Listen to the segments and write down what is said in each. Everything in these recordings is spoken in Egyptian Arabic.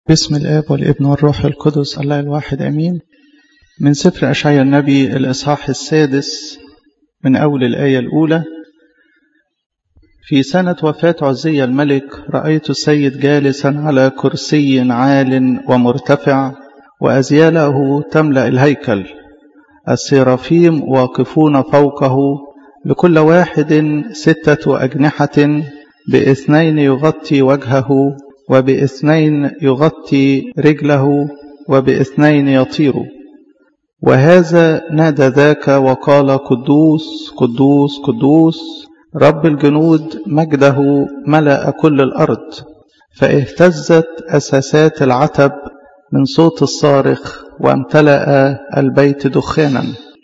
بسم الآب والابن والروح القدس الله الواحد أمين من سفر أشعيا النبي الإصحاح السادس من أول الآية الأولى في سنة وفاة عزي الملك رأيت السيد جالسا على كرسي عال ومرتفع وأزياله تملأ الهيكل السرافيم واقفون فوقه لكل واحد ستة أجنحة باثنين يغطي وجهه وباثنين يغطي رجله وباثنين يطير وهذا نادى ذاك وقال قدوس قدوس قدوس رب الجنود مجده ملأ كل الأرض فاهتزت أساسات العتب من صوت الصارخ وامتلأ البيت دخانا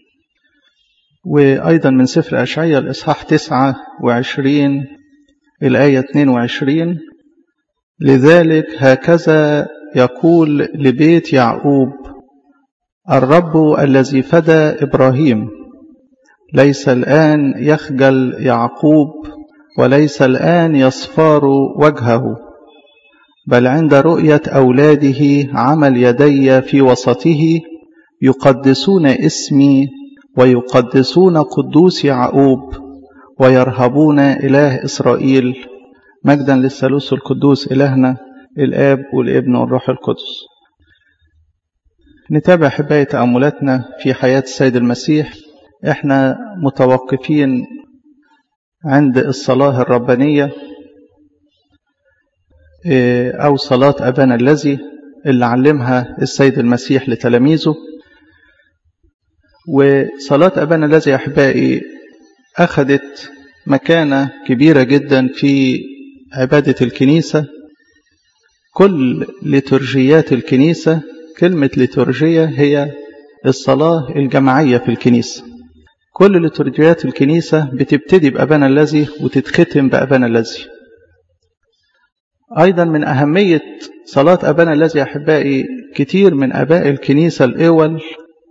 وأيضا من سفر أشعيا الإصحاح 29 الآية 22 لذلك هكذا يقول لبيت يعقوب الرب الذي فدى إبراهيم ليس الآن يخجل يعقوب وليس الآن يصفار وجهه بل عند رؤية أولاده عمل يدي في وسطه يقدسون اسمي ويقدسون قدوس يعقوب ويرهبون إله إسرائيل مجدا للثالوث القدوس إلهنا الآب والابن والروح القدس نتابع حباية تأملاتنا في حياة السيد المسيح احنا متوقفين عند الصلاة الربانية أو صلاة أبانا الذي اللي علمها السيد المسيح لتلاميذه وصلاة أبانا الذي أحبائي أخذت مكانة كبيرة جدا في عبادة الكنيسة كل لترجيات الكنيسة كلمة لترجية هي الصلاة الجماعية في الكنيسة كل لترجيات الكنيسة بتبتدي بأبانا الذي وتتختم بأبانا الذي أيضا من أهمية صلاة أبانا الذي أحبائي كتير من أباء الكنيسة الأول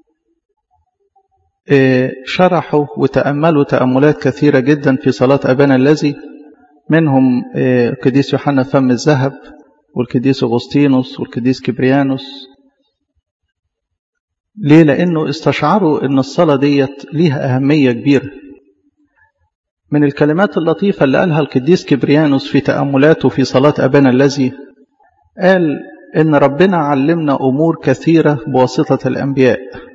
شرحوا وتأملوا تأملات كثيرة جدا في صلاة أبانا الذي منهم القديس يوحنا فم الذهب والقديس أغسطينوس والقديس كبريانوس ليه؟ لأنه استشعروا أن الصلاة ديت ليها أهمية كبيرة من الكلمات اللطيفة اللي قالها القديس كبريانوس في تأملاته في صلاة أبانا الذي قال إن ربنا علمنا أمور كثيرة بواسطة الأنبياء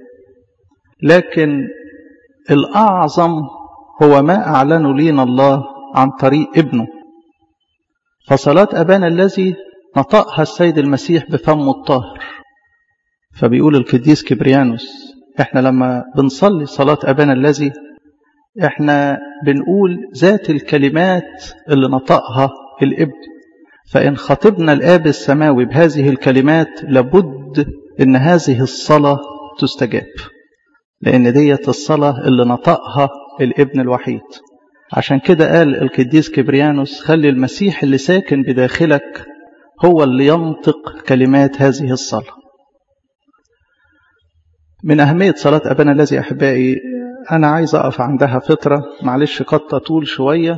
لكن الأعظم هو ما أعلنه لينا الله عن طريق ابنه فصلاة أبانا الذي نطقها السيد المسيح بفمه الطاهر فبيقول القديس كبريانوس احنا لما بنصلي صلاة أبانا الذي احنا بنقول ذات الكلمات اللي نطقها الابن فإن خطبنا الآب السماوي بهذه الكلمات لابد إن هذه الصلاة تستجاب لأن ديت الصلاة اللي نطقها الابن الوحيد عشان كده قال القديس كبريانوس خلي المسيح اللي ساكن بداخلك هو اللي ينطق كلمات هذه الصلاة من أهمية صلاة أبانا الذي أحبائي أنا عايز أقف عندها فترة معلش قد تطول شوية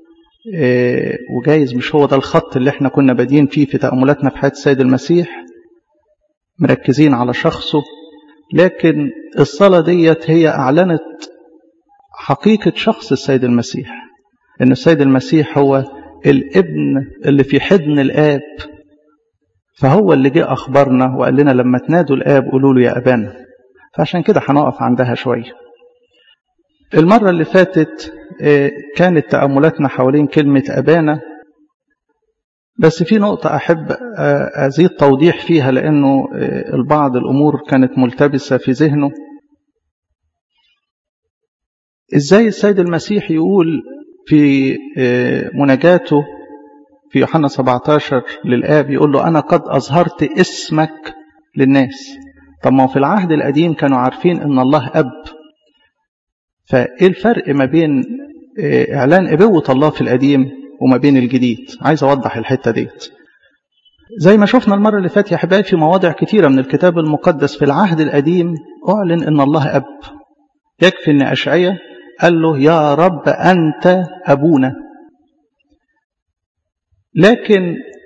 وجايز مش هو ده الخط اللي احنا كنا بادين فيه في تأملاتنا في حياة السيد المسيح مركزين على شخصه لكن الصلاة ديت هي أعلنت حقيقة شخص السيد المسيح إن السيد المسيح هو الابن اللي في حضن الآب فهو اللي جه أخبرنا وقال لنا لما تنادوا الآب قولوا له يا أبانا فعشان كده هنقف عندها شوية المرة اللي فاتت كانت تأملاتنا حوالين كلمة أبانا بس في نقطة أحب أزيد توضيح فيها لأنه البعض الأمور كانت ملتبسة في ذهنه إزاي السيد المسيح يقول في مناجاته في يوحنا 17 للآب يقول له أنا قد أظهرت اسمك للناس طب ما في العهد القديم كانوا عارفين إن الله أب فإيه الفرق ما بين إعلان أبوة الله في القديم وما بين الجديد عايز أوضح الحتة ديت زي ما شفنا المرة اللي فاتت يا حبايبي في مواضع كتيرة من الكتاب المقدس في العهد القديم أعلن إن الله أب يكفي إن أشعية قال له يا رب أنت أبونا لكن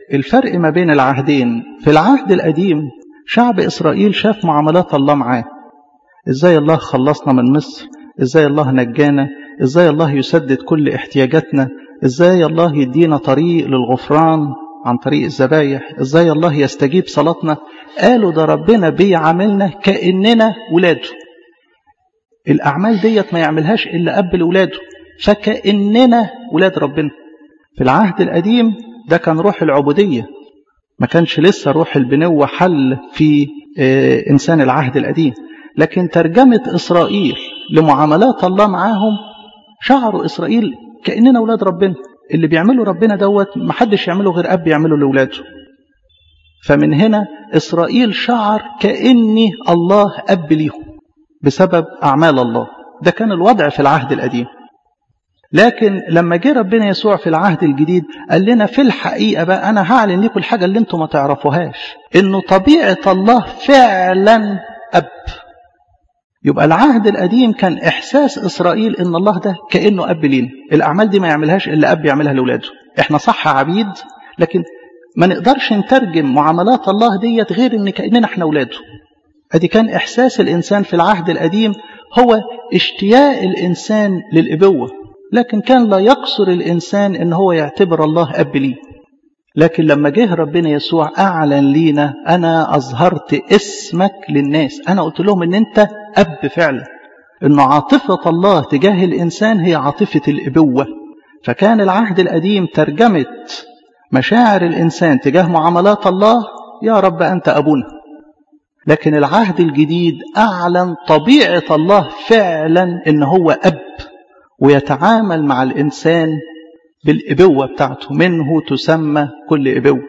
الفرق ما بين العهدين في العهد القديم شعب إسرائيل شاف معاملات الله معاه إزاي الله خلصنا من مصر إزاي الله نجانا إزاي الله يسدد كل احتياجاتنا إزاي الله يدينا طريق للغفران عن طريق الذبايح إزاي الله يستجيب صلاتنا قالوا ده ربنا بيعاملنا كأننا ولاده الأعمال ديت ما يعملهاش إلا أب لولاده فكأننا ولاد ربنا في العهد القديم ده كان روح العبودية ما كانش لسه روح البنوة حل في إنسان العهد القديم لكن ترجمة إسرائيل لمعاملات الله معاهم شعروا إسرائيل كأننا أولاد ربنا اللي بيعمله ربنا دوت ما حدش يعمله غير أب يعمله لأولاده فمن هنا إسرائيل شعر كأني الله أب ليهم بسبب أعمال الله ده كان الوضع في العهد القديم لكن لما جه ربنا يسوع في العهد الجديد قال لنا في الحقيقة بقى أنا هعلن لكم الحاجة اللي انتم ما تعرفوهاش إنه طبيعة الله فعلا أب يبقى العهد القديم كان إحساس إسرائيل إن الله ده كأنه أب لينا الأعمال دي ما يعملهاش إلا أب يعملها لأولاده إحنا صح عبيد لكن ما نقدرش نترجم معاملات الله ديت غير إن كأننا إحنا أولاده أدي كان إحساس الإنسان في العهد القديم هو اشتياق الإنسان للإبوة لكن كان لا يقصر الإنسان إن هو يعتبر الله أب ليه لكن لما جه ربنا يسوع أعلن لينا أنا أظهرت اسمك للناس أنا قلت لهم إن أنت أب فعلا إن عاطفة الله تجاه الإنسان هي عاطفة الإبوة فكان العهد القديم ترجمة مشاعر الإنسان تجاه معاملات الله يا رب أنت أبونا لكن العهد الجديد أعلن طبيعة الله فعلا إن هو أب ويتعامل مع الإنسان بالإبوة بتاعته منه تسمى كل إبوة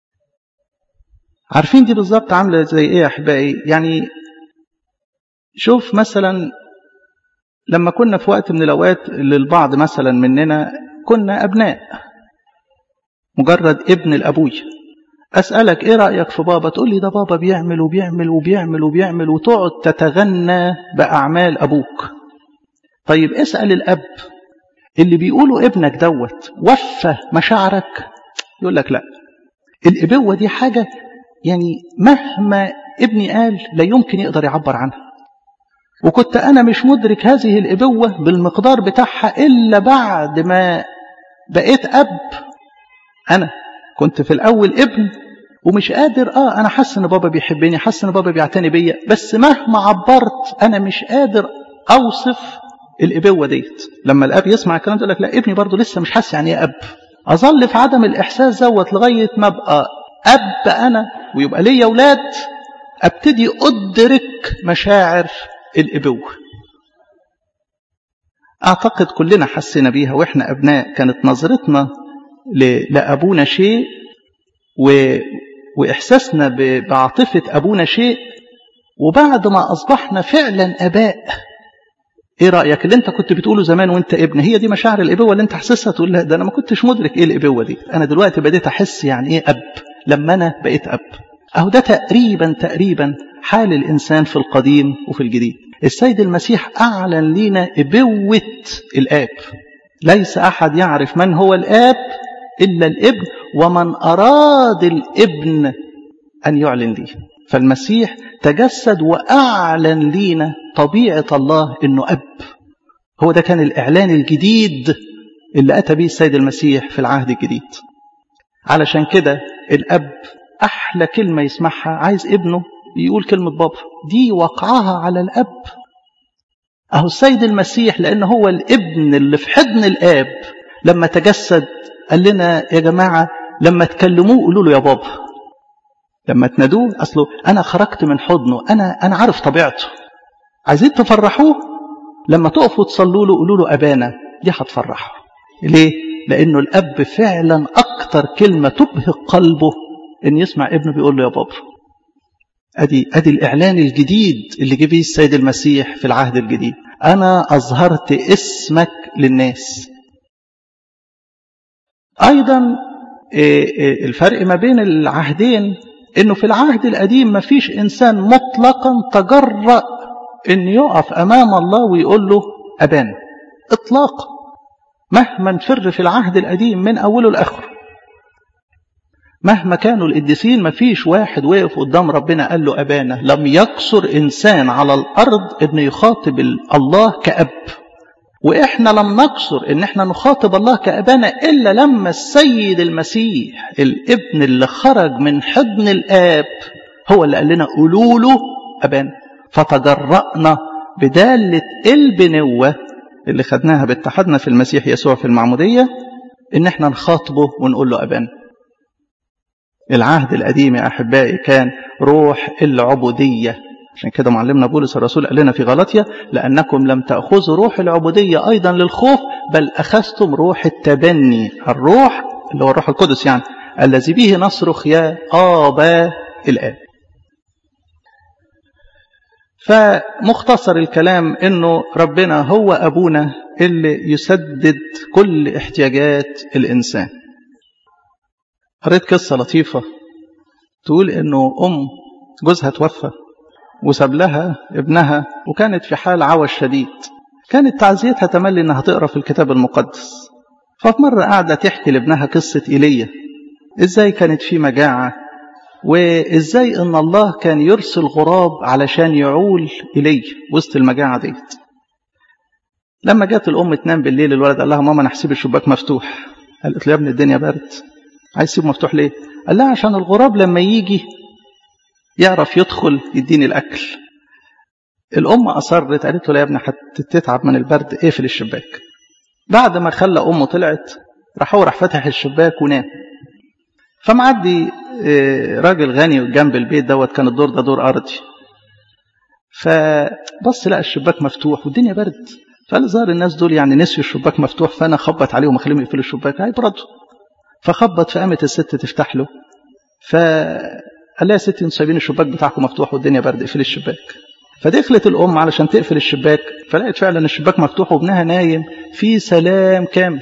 عارفين دي بالظبط عاملة زي إيه يا أحبائي يعني شوف مثلا لما كنا في وقت من الأوقات للبعض مثلا مننا كنا أبناء مجرد ابن الأبوي أسألك إيه رأيك في بابا تقول لي ده بابا بيعمل وبيعمل وبيعمل وبيعمل وتقعد تتغنى بأعمال أبوك طيب اسأل الأب اللي بيقولوا ابنك دوت وفى مشاعرك يقول لك لا الإبوة دي حاجة يعني مهما ابني قال لا يمكن يقدر يعبر عنها وكنت أنا مش مدرك هذه الإبوة بالمقدار بتاعها إلا بعد ما بقيت أب أنا كنت في الأول ابن ومش قادر آه أنا حاسس إن بابا بيحبني حاسس إن بابا بيعتني بيا بس مهما عبرت أنا مش قادر أوصف الإبوة ديت لما الأب يسمع الكلام ده يقول لك لا ابني برضه لسه مش حاسس يعني إيه أب أظل في عدم الإحساس دوت لغاية ما أبقى أب أنا ويبقى ليا أولاد أبتدي أدرك مشاعر الإبوة أعتقد كلنا حسينا بيها وإحنا أبناء كانت نظرتنا لأبونا شيء و... وإحساسنا ب... بعاطفة أبونا شيء وبعد ما أصبحنا فعلا أباء ايه رايك اللي انت كنت بتقوله زمان وانت ابن هي دي مشاعر الابوه اللي انت حاسسها تقول لا ده انا ما كنتش مدرك ايه الابوه دي انا دلوقتي بديت احس يعني ايه اب لما انا بقيت اب اهو ده تقريبا تقريبا حال الانسان في القديم وفي الجديد السيد المسيح اعلن لنا ابوه الاب ليس احد يعرف من هو الاب الا الابن ومن اراد الابن ان يعلن ليه فالمسيح تجسد واعلن لينا طبيعة الله إنه أب هو ده كان الإعلان الجديد اللي أتى به السيد المسيح في العهد الجديد علشان كده الأب أحلى كلمة يسمعها عايز ابنه يقول كلمة بابا دي وقعها على الأب أهو السيد المسيح لأن هو الابن اللي في حضن الآب لما تجسد قال لنا يا جماعة لما تكلموه قولوا له يا بابا لما تنادوه أصله أنا خرجت من حضنه أنا أنا عارف طبيعته عايزين تفرحوه لما تقفوا تصلوا له قولوا له أبانا دي هتفرحه ليه؟ لأنه الأب فعلا أكتر كلمة تبهق قلبه إن يسمع ابنه بيقول له يا بابا أدي, أدي الإعلان الجديد اللي جه بيه السيد المسيح في العهد الجديد أنا أظهرت اسمك للناس أيضا الفرق ما بين العهدين إنه في العهد القديم ما فيش إنسان مطلقا تجرأ إن يقف أمام الله ويقول له أبانا إطلاقا مهما نفر في العهد القديم من أوله لآخره مهما كانوا القديسين ما فيش واحد وقف قدام ربنا قال له أبانا لم يقصر إنسان على الأرض إنه يخاطب الله كأب وإحنا لم نقصر إن إحنا نخاطب الله كأبانا إلا لما السيد المسيح الابن اللي خرج من حضن الآب هو اللي قال لنا قولوا له أبانا فتجرأنا بدالة البنوة اللي خدناها باتحادنا في المسيح يسوع في المعمودية إن إحنا نخاطبه ونقول له أبانا العهد القديم يا أحبائي كان روح العبودية عشان كده معلمنا بولس الرسول قال لنا في غلطية لأنكم لم تأخذوا روح العبودية أيضا للخوف بل أخذتم روح التبني الروح اللي هو الروح القدس يعني الذي به نصرخ يا آبا الآب فمختصر الكلام انه ربنا هو ابونا اللي يسدد كل احتياجات الانسان قريت قصه لطيفه تقول انه ام جوزها توفى وساب لها ابنها وكانت في حال عوز شديد كانت تعزيتها تملي انها تقرا في الكتاب المقدس ففي مره قاعده تحكي لابنها قصه ايليا ازاي كانت في مجاعه وازاي ان الله كان يرسل غراب علشان يعول الي وسط المجاعه ديت لما جت الام تنام بالليل الولد قال لها ماما انا هسيب الشباك مفتوح قالت له يا ابني الدنيا برد عايز تسيبه مفتوح ليه قال لها عشان الغراب لما يجي يعرف يدخل يديني الاكل الام اصرت قالت له لا يا ابني هتتعب من البرد اقفل الشباك بعد ما خلى امه طلعت راح هو راح فتح الشباك ونام فمعدي راجل غني جنب البيت دوت كان الدور ده دور ارضي فبص لقى الشباك مفتوح والدنيا برد فقال ظهر الناس دول يعني نسيوا الشباك مفتوح فانا خبط عليهم اخليهم يقفلوا الشباك هيبردوا فخبط فقامت الست تفتح له فقال لها يا ستي انتوا سايبين الشباك بتاعكم مفتوح والدنيا برد اقفلي الشباك فدخلت الام علشان تقفل الشباك فلقت فعلا الشباك مفتوح وابنها نايم في سلام كامل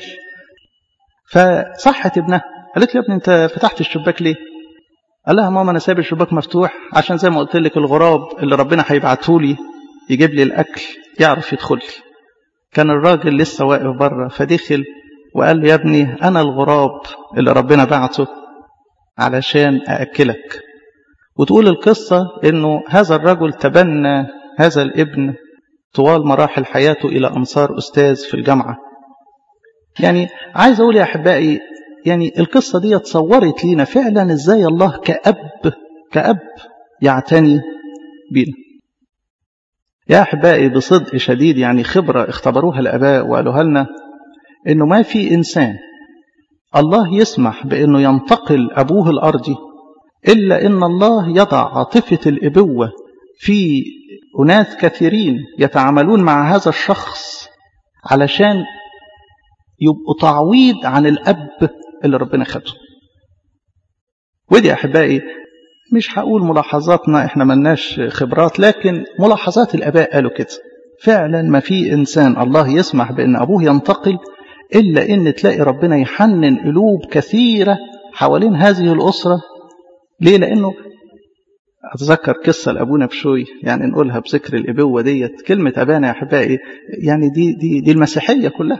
فصحت ابنها قالت له يا ابني انت فتحت الشباك ليه قال لها ماما انا سايب الشباك مفتوح عشان زي ما قلت لك الغراب اللي ربنا هيبعته لي يجيب لي الاكل يعرف يدخل لي كان الراجل لسه واقف بره فدخل وقال له يا ابني انا الغراب اللي ربنا بعته علشان ااكلك وتقول القصه انه هذا الرجل تبنى هذا الابن طوال مراحل حياته الى ان صار استاذ في الجامعه يعني عايز اقول يا احبائي يعني القصة دي تصورت لينا فعلا ازاي الله كأب كأب يعتني بينا يا أحبائي بصدق شديد يعني خبرة اختبروها الآباء وقالوها لنا إنه ما في إنسان الله يسمح بأنه ينتقل أبوه الأرضي إلا إن الله يضع عاطفة الإبوة في أناس كثيرين يتعاملون مع هذا الشخص علشان يبقوا تعويض عن الأب اللي ربنا خده ودي أحبائي مش هقول ملاحظاتنا احنا ملناش خبرات لكن ملاحظات الآباء قالوا كده فعلا ما في إنسان الله يسمح بأن أبوه ينتقل إلا إن تلاقي ربنا يحنن قلوب كثيرة حوالين هذه الأسرة ليه لأنه أتذكر قصة لأبونا بشوي يعني نقولها بذكر الإبوة ديت كلمة أبانا يا أحبائي يعني دي, دي, دي المسيحية كلها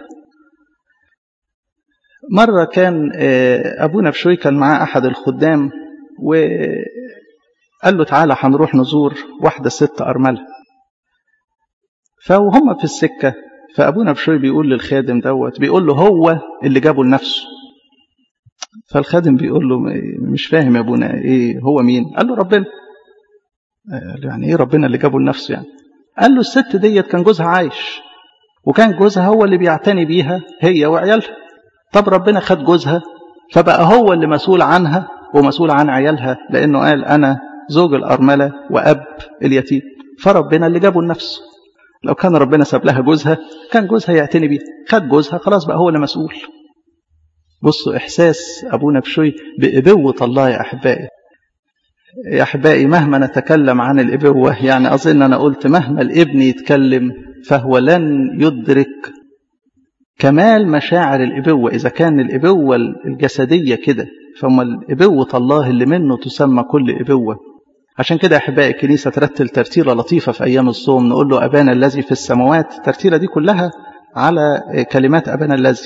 مرة كان أبونا بشوي كان معاه أحد الخدام وقال له تعالى هنروح نزور واحدة ست أرملة فوهم في السكة فأبونا بشوي بيقول للخادم دوت بيقول له هو اللي جابه لنفسه فالخادم بيقول له مش فاهم يا أبونا إيه هو مين قال له ربنا قال له يعني إيه ربنا اللي جابه لنفسه يعني قال له الست ديت كان جوزها عايش وكان جوزها هو اللي بيعتني بيها هي وعيالها طب ربنا خد جوزها فبقى هو اللي مسؤول عنها ومسؤول عن عيالها لأنه قال أنا زوج الأرملة وأب اليتيم فربنا اللي جابه لنفسه لو كان ربنا ساب لها جوزها كان جوزها يعتني بيها خد جوزها خلاص بقى هو اللي مسؤول بصوا إحساس أبونا بشوي بإبوة الله يا أحبائي يا أحبائي مهما نتكلم عن الإبوة يعني أظن أنا قلت مهما الابن يتكلم فهو لن يدرك كمال مشاعر الإبوة إذا كان الإبوة الجسدية كده فما الإبوة الله اللي منه تسمى كل إبوة عشان كده أحبائي الكنيسة ترتل ترتيلة لطيفة في أيام الصوم نقول له أبانا الذي في السماوات الترتيلة دي كلها على كلمات أبانا الذي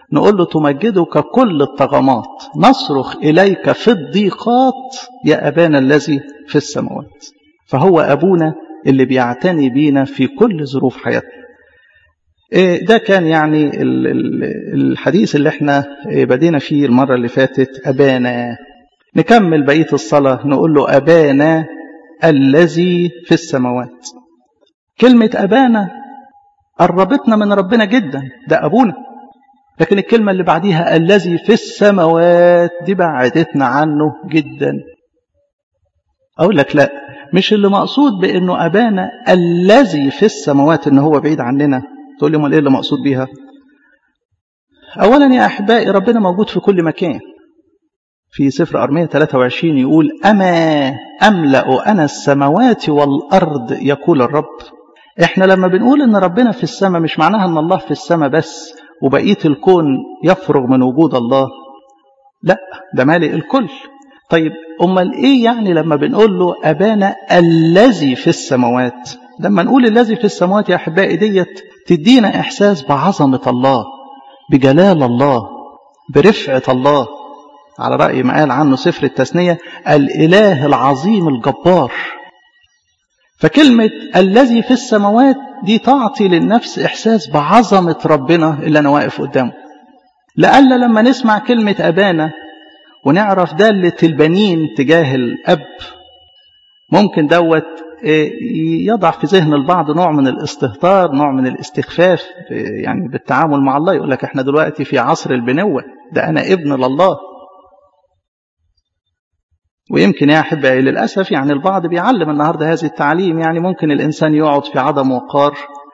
نقول له تمجدك كل الطغمات نصرخ إليك في الضيقات يا أبانا الذي في السماوات فهو أبونا اللي بيعتني بينا في كل ظروف حياتنا ده كان يعني الحديث اللي احنا بدينا فيه المرة اللي فاتت أبانا نكمل بقية الصلاة نقول له أبانا الذي في السماوات كلمة أبانا قربتنا من ربنا جدا ده أبونا لكن الكلمة اللي بعديها الذي في السماوات دي بعدتنا عنه جدا أقول لك لا مش اللي مقصود بأنه أبانا الذي في السماوات إن هو بعيد عننا تقول لي امال ايه اللي مقصود بيها اولا يا احبائي ربنا موجود في كل مكان في سفر ارميه 23 يقول اما املا انا السماوات والارض يقول الرب احنا لما بنقول ان ربنا في السماء مش معناها ان الله في السماء بس وبقيه الكون يفرغ من وجود الله لا ده مالئ الكل طيب امال ايه يعني لما بنقول له ابانا الذي في السماوات لما نقول الذي في السماوات يا احبائي ديت تدينا احساس بعظمه الله بجلال الله برفعه الله على راي ما قال عنه سفر التثنيه الاله العظيم الجبار فكلمه الذي في السماوات دي تعطي للنفس احساس بعظمه ربنا اللي انا واقف قدامه لألا لما نسمع كلمه ابانا ونعرف داله البنين تجاه الاب ممكن دوت يضع في ذهن البعض نوع من الاستهتار نوع من الاستخفاف يعني بالتعامل مع الله يقول لك احنا دلوقتي في عصر البنوة ده أنا ابن لله ويمكن يا أحبائي للأسف يعني البعض بيعلم النهاردة هذه التعليم يعني ممكن الإنسان يقعد في عدم وقار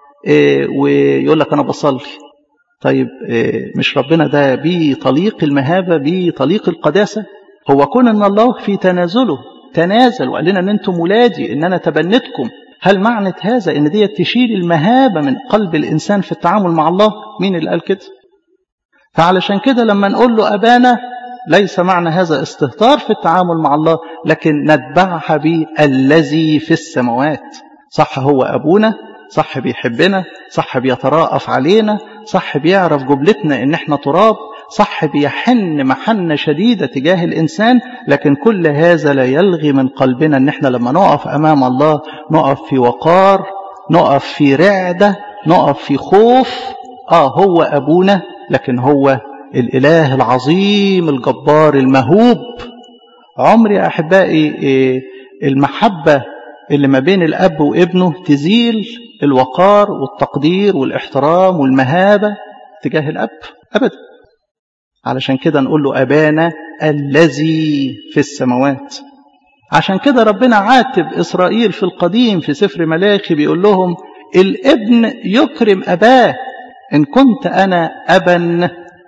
ويقول لك أنا بصلي طيب مش ربنا ده بيه طليق المهابة بيه طليق القداسة هو كون أن الله في تنازله تنازل وقال لنا ان انتم ولادي ان انا تبنتكم هل معنى هذا ان دي تشيل المهابه من قلب الانسان في التعامل مع الله مين اللي قال كده فعلشان كده لما نقول له ابانا ليس معنى هذا استهتار في التعامل مع الله لكن نتبعها به الذي في السماوات صح هو ابونا صح بيحبنا صح بيتراءف علينا صح بيعرف جملتنا ان احنا تراب صح بيحن محنة شديدة تجاه الإنسان لكن كل هذا لا يلغي من قلبنا أن احنا لما نقف أمام الله نقف في وقار نقف في رعدة نقف في خوف آه هو أبونا لكن هو الإله العظيم الجبار المهوب عمري يا أحبائي المحبة اللي ما بين الأب وابنه تزيل الوقار والتقدير والاحترام والمهابة تجاه الأب أبدا علشان كده نقول له أبانا الذي في السماوات عشان كده ربنا عاتب إسرائيل في القديم في سفر ملاخي بيقول لهم الابن يكرم أباه إن كنت أنا أبا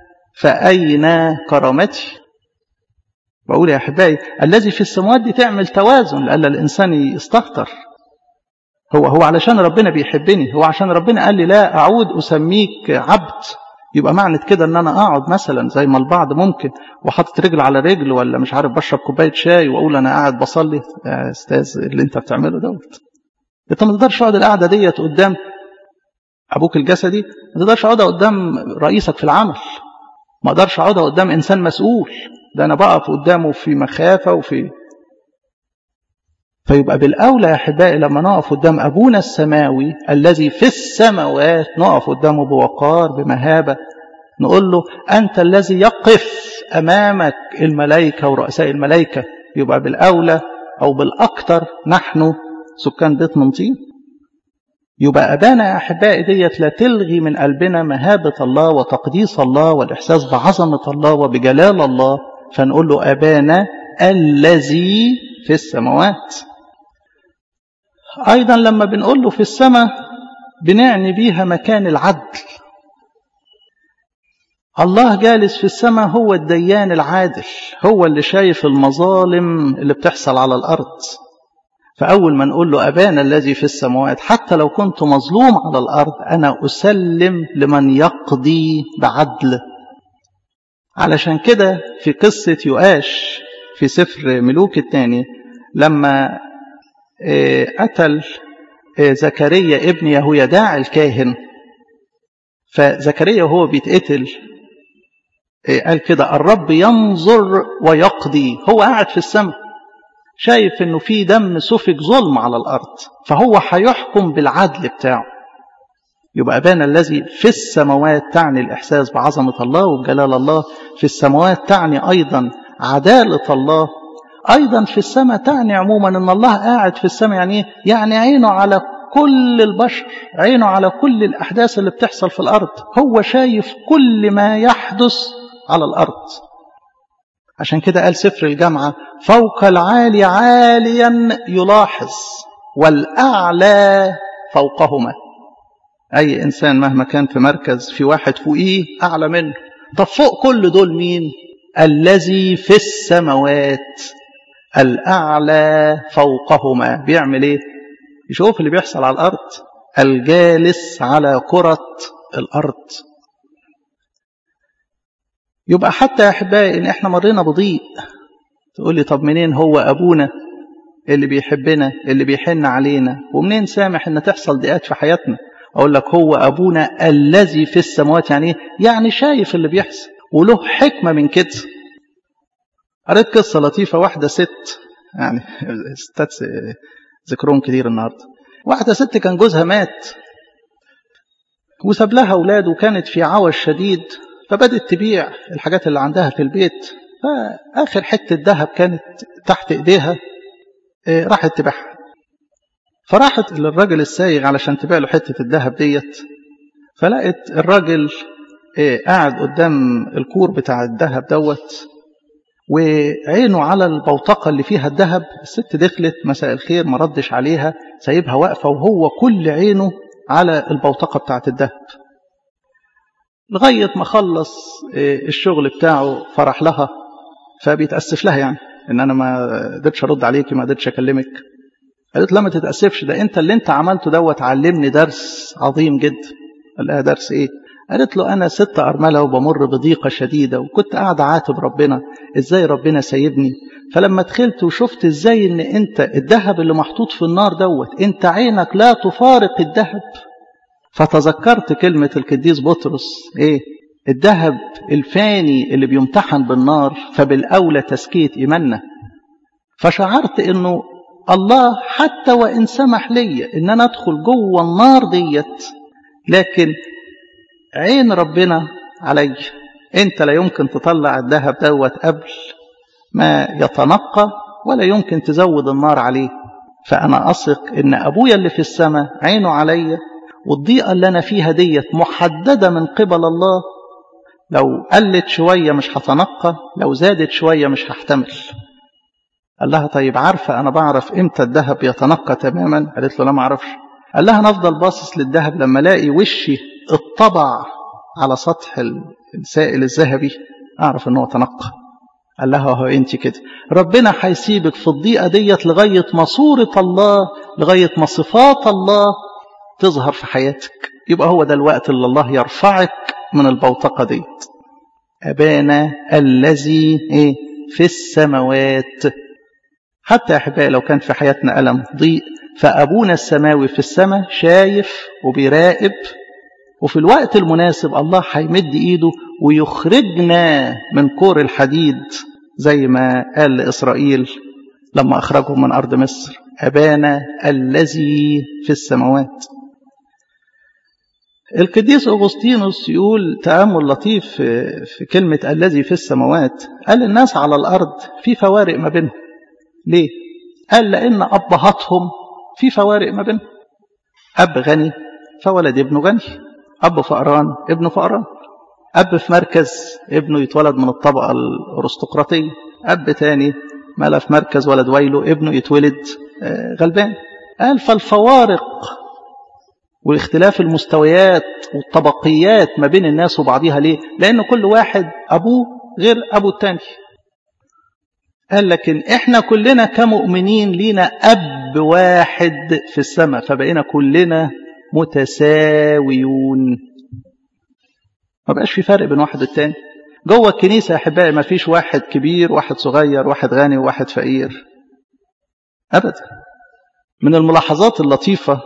فأين كرامتي بقول يا أحبائي الذي في السماوات دي تعمل توازن لألا الإنسان يستهتر هو هو علشان ربنا بيحبني هو عشان ربنا قال لي لا أعود أسميك عبد يبقى معنى كده ان انا اقعد مثلا زي ما البعض ممكن وحاطط رجل على رجل ولا مش عارف بشرب كوبايه شاي واقول انا قاعد بصلي يا استاذ اللي انت بتعمله دوت انت ما تقدرش تقعد القعده ديت قدام ابوك الجسدي ما تقدرش اقعدها قدام رئيسك في العمل ما اقدرش اقعدها قدام انسان مسؤول ده انا بقف قدامه في مخافه وفي فيبقى بالأولى يا أحبائي لما نقف قدام أبونا السماوي الذي في السماوات نقف قدامه بوقار بمهابة نقول له أنت الذي يقف أمامك الملائكة ورؤساء الملائكة يبقى بالأولى أو بالأكثر نحن سكان بيت منطين يبقى أبانا يا أحبائي ديت لا تلغي من قلبنا مهابة الله وتقديس الله والإحساس بعظمة الله وبجلال الله فنقول له أبانا الذي في السماوات أيضا لما بنقول له في السماء بنعني بيها مكان العدل الله جالس في السماء هو الديان العادل هو اللي شايف المظالم اللي بتحصل على الأرض فأول ما نقول له أبانا الذي في السماوات حتى لو كنت مظلوم على الأرض أنا أسلم لمن يقضي بعدل علشان كده في قصة يؤاش في سفر ملوك الثاني لما قتل زكريا ابن يهويداع الكاهن فزكريا وهو بيتقتل قال كده الرب ينظر ويقضي هو قاعد في السماء شايف انه في دم سفك ظلم على الارض فهو هيحكم بالعدل بتاعه يبقى أبانا الذي في السماوات تعني الإحساس بعظمة الله وبجلال الله في السماوات تعني أيضا عدالة الله أيضا في السماء تعني عموما أن الله قاعد في السماء يعني يعني عينه على كل البشر عينه على كل الأحداث اللي بتحصل في الأرض هو شايف كل ما يحدث على الأرض عشان كده قال سفر الجامعة فوق العالي عاليا يلاحظ والأعلى فوقهما أي إنسان مهما كان في مركز في واحد فوقيه أعلى منه طب فوق كل دول مين الذي في السماوات الأعلى فوقهما بيعمل إيه يشوف اللي بيحصل على الأرض الجالس على كرة الأرض يبقى حتى يا أحبائي إن إحنا مرينا بضيق تقول لي طب منين هو أبونا اللي بيحبنا اللي بيحن علينا ومنين سامح إن تحصل ضيقات في حياتنا أقول لك هو أبونا الذي في السماوات يعني يعني شايف اللي بيحصل وله حكمة من كده قريت قصة لطيفة واحدة ست يعني ستات ذكرهم كتير النهاردة واحدة ست كان جوزها مات وساب لها أولاد وكانت في عوش شديد فبدت تبيع الحاجات اللي عندها في البيت فآخر حتة ذهب كانت تحت إيديها راحت تبيعها فراحت للراجل السايغ علشان تبيع له حتة الذهب ديت فلقت الراجل قاعد قدام الكور بتاع الذهب دوت وعينه على البوتقة اللي فيها الذهب الست دخلت مساء الخير ما ردش عليها سايبها واقفة وهو كل عينه على البوتقة بتاعت الذهب لغاية ما خلص الشغل بتاعه فرح لها فبيتأسف لها يعني ان انا ما قدرتش ارد عليكي ما قدرتش اكلمك قالت لا ما تتأسفش ده انت اللي انت عملته دوت علمني درس عظيم جدا قال لها درس ايه قالت له انا ست ارمله وبمر بضيقه شديده وكنت قاعد عاتب ربنا ازاي ربنا سايبني فلما دخلت وشفت ازاي ان انت الذهب اللي محطوط في النار دوت انت عينك لا تفارق الذهب فتذكرت كلمه القديس بطرس ايه الذهب الفاني اللي بيمتحن بالنار فبالاولى تزكيه ايماننا فشعرت انه الله حتى وان سمح لي ان انا ادخل جوه النار ديت لكن عين ربنا علي انت لا يمكن تطلع الذهب دوت قبل ما يتنقى ولا يمكن تزود النار عليه فانا اثق ان ابويا اللي في السماء عينه عليا والضيقه اللي انا فيها ديت محدده من قبل الله لو قلت شويه مش هتنقى لو زادت شويه مش هحتمل قال لها طيب عارفه انا بعرف امتى الذهب يتنقى تماما قالت له لا ما اعرفش قال لها انا افضل باصص للذهب لما الاقي وشي اتطبع على سطح السائل الذهبي اعرف ان هو تنقى قال لها اهو انت كده ربنا هيسيبك في الضيقه ديت لغايه ما صوره الله لغايه ما صفات الله تظهر في حياتك يبقى هو ده الوقت اللي الله يرفعك من البوتقه ديت ابانا الذي ايه في السماوات حتى يا احبائي لو كان في حياتنا الم ضيق فابونا السماوي في السماء شايف وبيراقب وفي الوقت المناسب الله هيمد ايده ويخرجنا من كور الحديد زي ما قال لاسرائيل لما اخرجهم من ارض مصر ابانا الذي في السماوات القديس اغسطينوس يقول تامل لطيف في كلمه الذي في السماوات قال الناس على الارض في فوارق ما بينهم ليه قال لان ابهاتهم في فوارق ما بينهم اب غني فولد ابنه غني أب فقران ابنه فقران أب في مركز ابنه يتولد من الطبقة الأرستقراطية أب تاني ملا في مركز ولد ويله ابنه يتولد غلبان قال فالفوارق واختلاف المستويات والطبقيات ما بين الناس وبعضها ليه لأن كل واحد أبوه غير أبو التاني قال لكن احنا كلنا كمؤمنين لينا أب واحد في السماء فبقينا كلنا متساويون ما بقاش في فرق بين واحد والتاني جوه الكنيسة يا أحبائي ما فيش واحد كبير واحد صغير واحد غني وواحد فقير أبدا من الملاحظات اللطيفة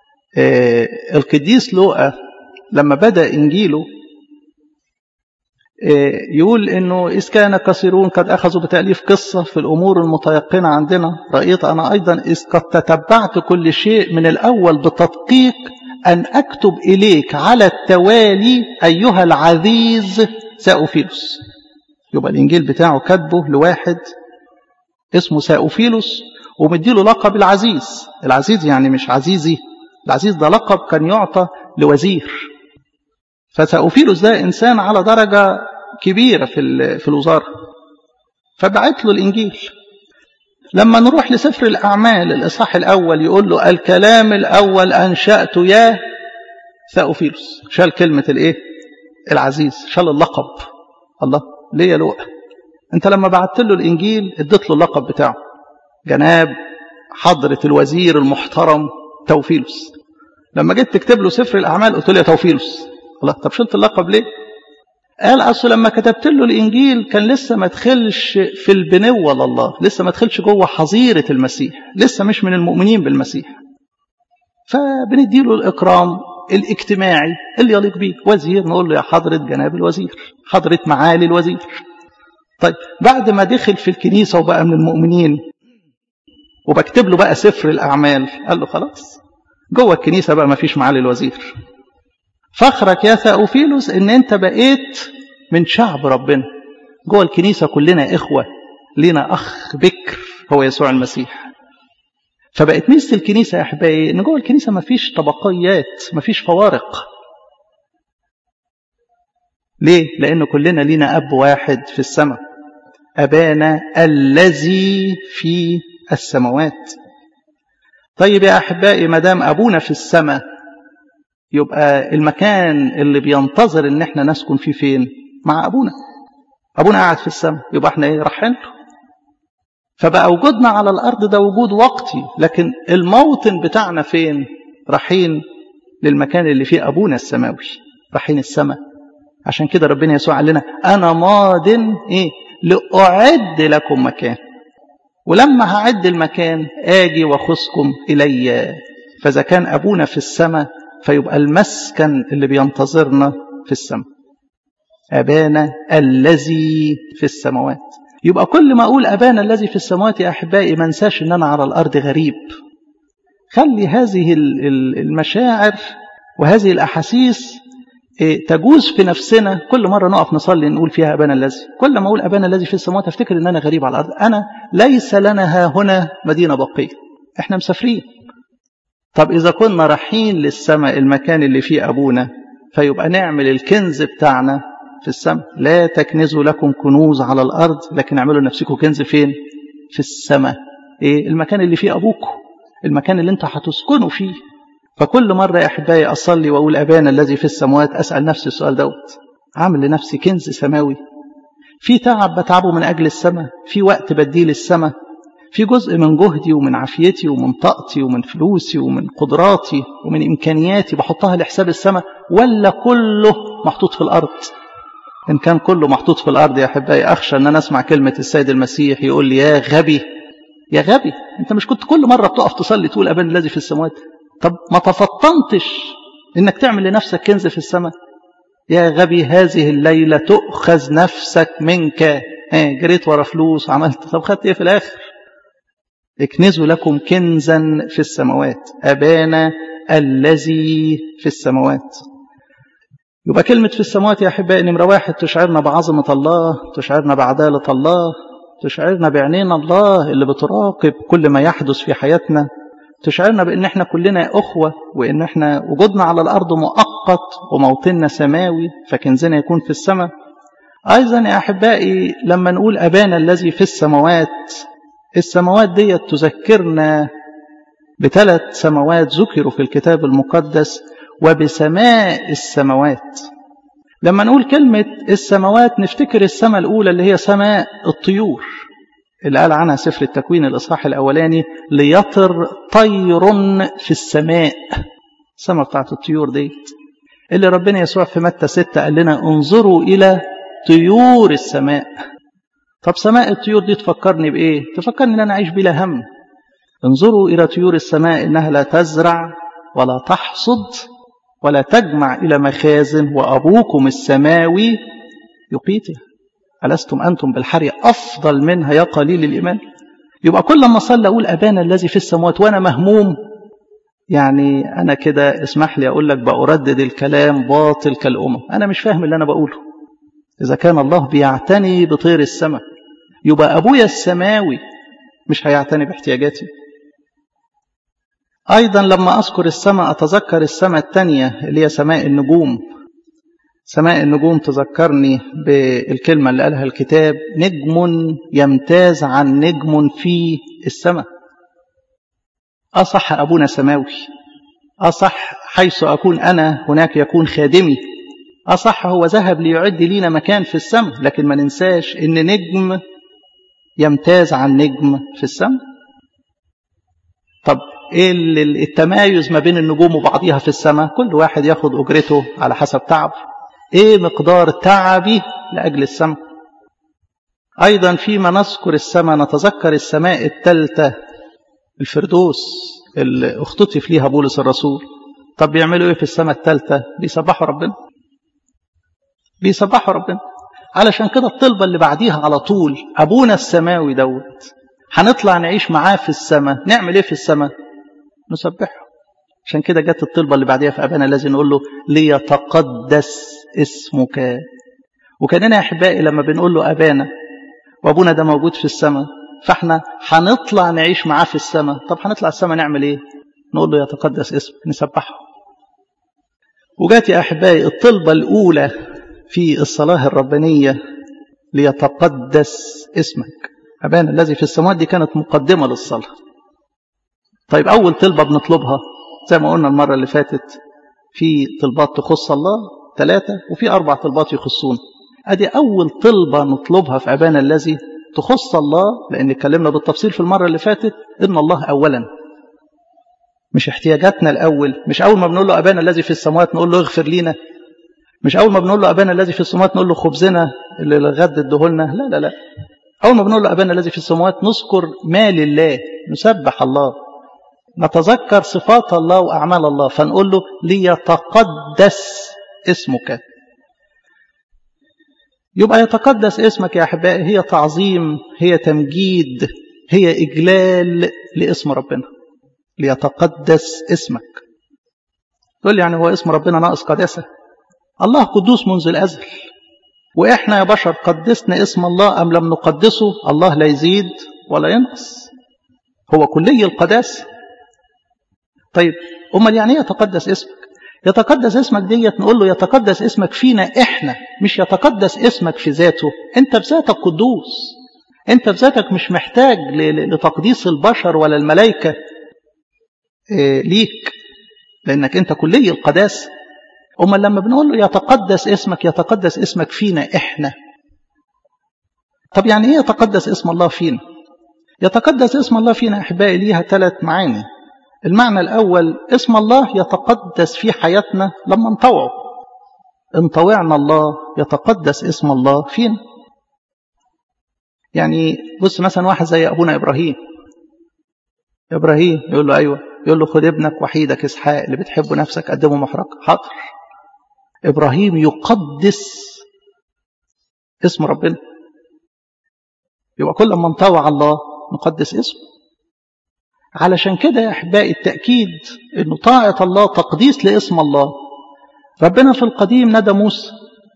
آه القديس لوقا لما بدأ إنجيله يقول انه اذ كان كثيرون قد اخذوا بتاليف قصه في الامور المتيقنه عندنا رايت انا ايضا اذ قد تتبعت كل شيء من الاول بتدقيق ان اكتب اليك على التوالي ايها العزيز ساوفيلوس يبقى الانجيل بتاعه كاتبه لواحد اسمه ساوفيلوس ومديله لقب العزيز العزيز يعني مش عزيزي العزيز ده لقب كان يعطى لوزير فسأوفيلوس ده إنسان على درجة كبيرة في في الوزارة فبعت له الإنجيل لما نروح لسفر الأعمال الإصحاح الأول يقول له الكلام الأول أنشأت يا ثأوفيلوس شال كلمة الإيه؟ العزيز شال اللقب الله ليه يا لؤى أنت لما بعت له الإنجيل اديت له اللقب بتاعه جناب حضرة الوزير المحترم توفيلوس لما جيت تكتب له سفر الأعمال قلت له يا توفيلوس الله طب شلت اللقب ليه قال أصل لما كتبت له الإنجيل كان لسه ما دخلش في البنوة لله لسه ما دخلش جوه حظيرة المسيح لسه مش من المؤمنين بالمسيح فبنديله الإكرام الاجتماعي اللي يليق بيه وزير نقول له يا حضرة جناب الوزير حضرة معالي الوزير طيب بعد ما دخل في الكنيسة وبقى من المؤمنين وبكتب له بقى سفر الأعمال قال له خلاص جوه الكنيسة بقى ما فيش معالي الوزير فخرك يا ثأوفيلوس ان انت بقيت من شعب ربنا جوه الكنيسة كلنا إخوة لنا أخ بكر هو يسوع المسيح فبقت ميزة الكنيسة يا أحبائي إن جوه الكنيسة ما فيش طبقيات ما فيش فوارق ليه؟ لأن كلنا لنا أب واحد في السماء أبانا الذي في السماوات طيب يا أحبائي ما دام أبونا في السماء يبقى المكان اللي بينتظر ان احنا نسكن فيه فين مع ابونا ابونا قاعد في السماء يبقى احنا ايه رايحين له فبقى وجودنا على الارض ده وجود وقتي لكن الموطن بتاعنا فين رايحين للمكان اللي فيه ابونا السماوي رايحين السماء عشان كده ربنا يسوع قال لنا انا ماض ايه لاعد لكم مكان ولما هعد المكان اجي واخذكم الي فاذا كان ابونا في السماء فيبقى المسكن اللي بينتظرنا في السماء أبانا الذي في السماوات يبقى كل ما أقول أبانا الذي في السماوات يا أحبائي ما انساش أن أنا على الأرض غريب خلي هذه المشاعر وهذه الأحاسيس تجوز في نفسنا كل مرة نقف نصلي نقول فيها أبانا الذي كل ما أقول أبانا الذي في السماوات أفتكر أن أنا غريب على الأرض أنا ليس لنا ها هنا مدينة بقية إحنا مسافرين طب إذا كنا رايحين للسماء المكان اللي فيه أبونا فيبقى نعمل الكنز بتاعنا في السماء لا تكنزوا لكم كنوز على الأرض لكن اعملوا لنفسكم كنز فين في السماء إيه المكان اللي فيه أبوكم المكان اللي انت هتسكنوا فيه فكل مرة يا أحبائي أصلي وأقول أبانا الذي في السماوات أسأل نفسي السؤال دوت عامل لنفسي كنز سماوي في تعب بتعبه من أجل السماء في وقت بديه للسماء في جزء من جهدي ومن عافيتي ومن طاقتي ومن فلوسي ومن قدراتي ومن إمكانياتي بحطها لحساب السماء ولا كله محطوط في الأرض إن كان كله محطوط في الأرض يا أحبائي أخشى أن أنا أسمع كلمة السيد المسيح يقول لي يا غبي يا غبي أنت مش كنت كل مرة بتقف تصلي تقول أبانا الذي في السماوات طب ما تفطنتش إنك تعمل لنفسك كنز في السماء يا غبي هذه الليلة تؤخذ نفسك منك ها جريت ورا فلوس عملت طب خدت ايه في الاخر اكنزوا لكم كنزا في السماوات أبانا الذي في السماوات يبقى كلمة في السماوات يا أحبائي نمرة واحد تشعرنا بعظمة الله تشعرنا بعدالة الله تشعرنا بعينين الله اللي بتراقب كل ما يحدث في حياتنا تشعرنا بأن احنا كلنا أخوة وأن احنا وجودنا على الأرض مؤقت وموطننا سماوي فكنزنا يكون في السماء أيضا يا أحبائي لما نقول أبانا الذي في السماوات السماوات دي تذكرنا بثلاث سماوات ذكروا في الكتاب المقدس وبسماء السماوات لما نقول كلمة السماوات نفتكر السماء الأولى اللي هي سماء الطيور اللي قال عنها سفر التكوين الإصحاح الأولاني ليطر طير في السماء السماء بتاعت الطيور دي اللي ربنا يسوع في متى ستة قال لنا انظروا إلى طيور السماء طب سماء الطيور دي تفكرني بإيه؟ تفكرني إن أنا أعيش بلا هم انظروا إلى طيور السماء إنها لا تزرع ولا تحصد ولا تجمع إلى مخازن وأبوكم السماوي يقيتها ألستم أنتم بالحري أفضل منها يا قليل الإيمان يبقى كل ما صلى أقول أبانا الذي في السماوات وأنا مهموم يعني أنا كده اسمح لي أقول لك بأردد الكلام باطل كالأمم أنا مش فاهم اللي أنا بقوله إذا كان الله بيعتني بطير السماء يبقى أبويا السماوي مش هيعتني باحتياجاتي أيضا لما أذكر السماء أتذكر السماء الثانية اللي هي سماء النجوم سماء النجوم تذكرني بالكلمة اللي قالها الكتاب نجم يمتاز عن نجم في السماء أصح أبونا سماوي أصح حيث أكون أنا هناك يكون خادمي أصح هو ذهب ليعد لينا مكان في السماء لكن ما ننساش إن نجم يمتاز عن نجم في السماء طب ايه التمايز ما بين النجوم وبعضها في السماء كل واحد ياخد اجرته على حسب تعبه ايه مقدار تعبي لاجل السماء ايضا فيما نذكر السماء نتذكر السماء الثالثه الفردوس اللي اختطف ليها بولس الرسول طب بيعملوا ايه في السماء الثالثه بيسبحوا ربنا بيسبحوا ربنا علشان كده الطلبه اللي بعديها على طول ابونا السماوي دوت هنطلع نعيش معاه في السماء نعمل ايه في السماء نسبحه عشان كده جت الطلبه اللي بعديها في ابانا الذي نقول له ليتقدس اسمك وكاننا يا احبائي لما بنقول له ابانا وابونا ده موجود في السماء فاحنا هنطلع نعيش معاه في السماء طب هنطلع السماء نعمل ايه نقول له يتقدس اسمك نسبحه وجات يا احبائي الطلبه الاولى في الصلاه الربانيه ليتقدس اسمك أبانا الذي في السماوات دي كانت مقدمة للصلاة طيب أول طلبة بنطلبها زي ما قلنا المرة اللي فاتت في طلبات تخص الله ثلاثة وفي أربع طلبات يخصون أدي أول طلبة نطلبها في أبانا الذي تخص الله لأن اتكلمنا بالتفصيل في المرة اللي فاتت إن الله أولا مش احتياجاتنا الأول مش أول ما بنقول له أبانا الذي في السماوات نقول له اغفر لينا مش أول ما بنقول له أبانا الذي في السماوات نقول له خبزنا اللي الغد ادهولنا لا لا لا أول ما بنقول له أبانا الذي في السماوات نذكر ما لله نسبح الله نتذكر صفات الله وأعمال الله فنقول له ليتقدس اسمك يبقى يتقدس اسمك يا أحبائي هي تعظيم هي تمجيد هي إجلال لاسم ربنا ليتقدس اسمك تقول يعني هو اسم ربنا ناقص قداسة الله قدوس منذ الأزل وإحنا يا بشر قدسنا اسم الله أم لم نقدسه الله لا يزيد ولا ينقص هو كلي القداسة طيب أمال يعني ايه يتقدس اسمك يتقدس اسمك ديت نقول له يتقدس اسمك فينا إحنا مش يتقدس اسمك في ذاته أنت بذاتك قدوس أنت بذاتك مش محتاج لتقديس البشر ولا الملائكة ليك لأنك أنت كلي القداسة أما لما بنقول له يتقدس اسمك يتقدس اسمك فينا إحنا طب يعني إيه يتقدس اسم الله فينا يتقدس اسم الله فينا أحبائي ليها ثلاث معاني المعنى الأول اسم الله يتقدس في حياتنا لما نطوعه إن طوعنا الله يتقدس اسم الله فينا يعني بص مثلا واحد زي أبونا إبراهيم إبراهيم يقول له أيوة يقول له خد ابنك وحيدك إسحاق اللي بتحبه نفسك قدمه محرق حاضر إبراهيم يقدس اسم ربنا يبقى كل ما نطوع الله نقدس اسمه علشان كده يا أحبائي التأكيد أنه طاعة الله تقديس لاسم الله ربنا في القديم ندى موسى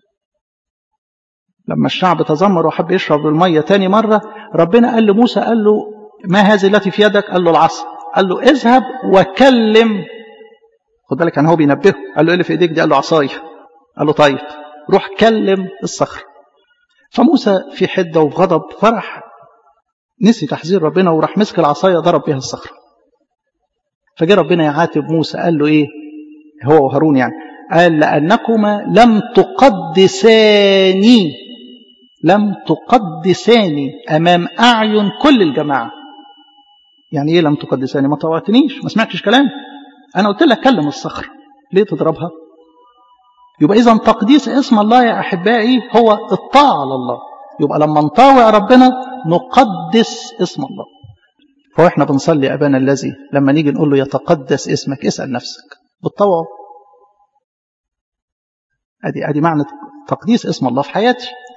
لما الشعب تذمر وحب يشرب المية تاني مرة ربنا قال لموسى قال له ما هذه التي في يدك قال له العصا قال له اذهب وكلم خد بالك يعني هو بينبهه قال له ايه اللي في ايديك دي قال له عصايه قال له طيب روح كلم الصخر فموسى في حده وفي غضب فرح نسي تحذير ربنا وراح مسك العصايه ضرب بها الصخره فجاء ربنا يعاتب موسى قال له ايه هو وهارون يعني قال لانكما لم تقدساني لم تقدساني امام اعين كل الجماعه يعني ايه لم تقدساني ما طوعتنيش ما سمعتش كلامي انا قلت لك كلم الصخر ليه تضربها يبقى اذا تقديس اسم الله يا احبائي هو الطاعه لله يبقى لما نطاوع ربنا نقدس اسم الله فهو احنا بنصلي ابانا الذي لما نيجي نقول له يتقدس اسمك اسال نفسك بتطوعه ادي ادي معنى تقديس اسم الله في حياتي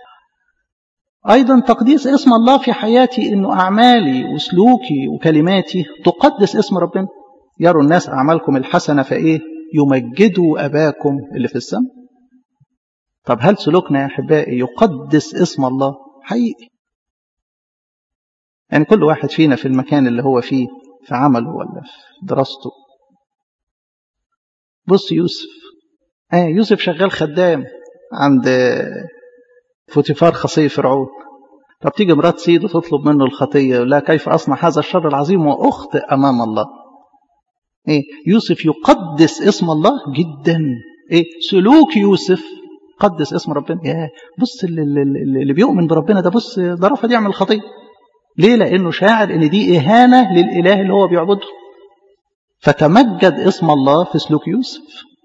أيضا تقديس اسم الله في حياتي أنه أعمالي وسلوكي وكلماتي تقدس اسم ربنا يروا الناس أعمالكم الحسنة فإيه يمجدوا أباكم اللي في السماء طب هل سلوكنا يا أحبائي يقدس اسم الله حقيقي يعني كل واحد فينا في المكان اللي هو فيه في عمله ولا في دراسته بص يوسف آه يوسف شغال خدام عند فوتيفار خصي فرعون طب تيجي مرات سيده تطلب منه الخطية لا كيف أصنع هذا الشر العظيم وأخطئ أمام الله إيه يوسف يقدس اسم الله جدا إيه سلوك يوسف قدس اسم ربنا يا بص اللي, اللي بيؤمن بربنا ده بص ده رفض يعمل خطية ليه لأنه شاعر إن دي إهانة للإله اللي هو بيعبده فتمجد اسم الله في سلوك يوسف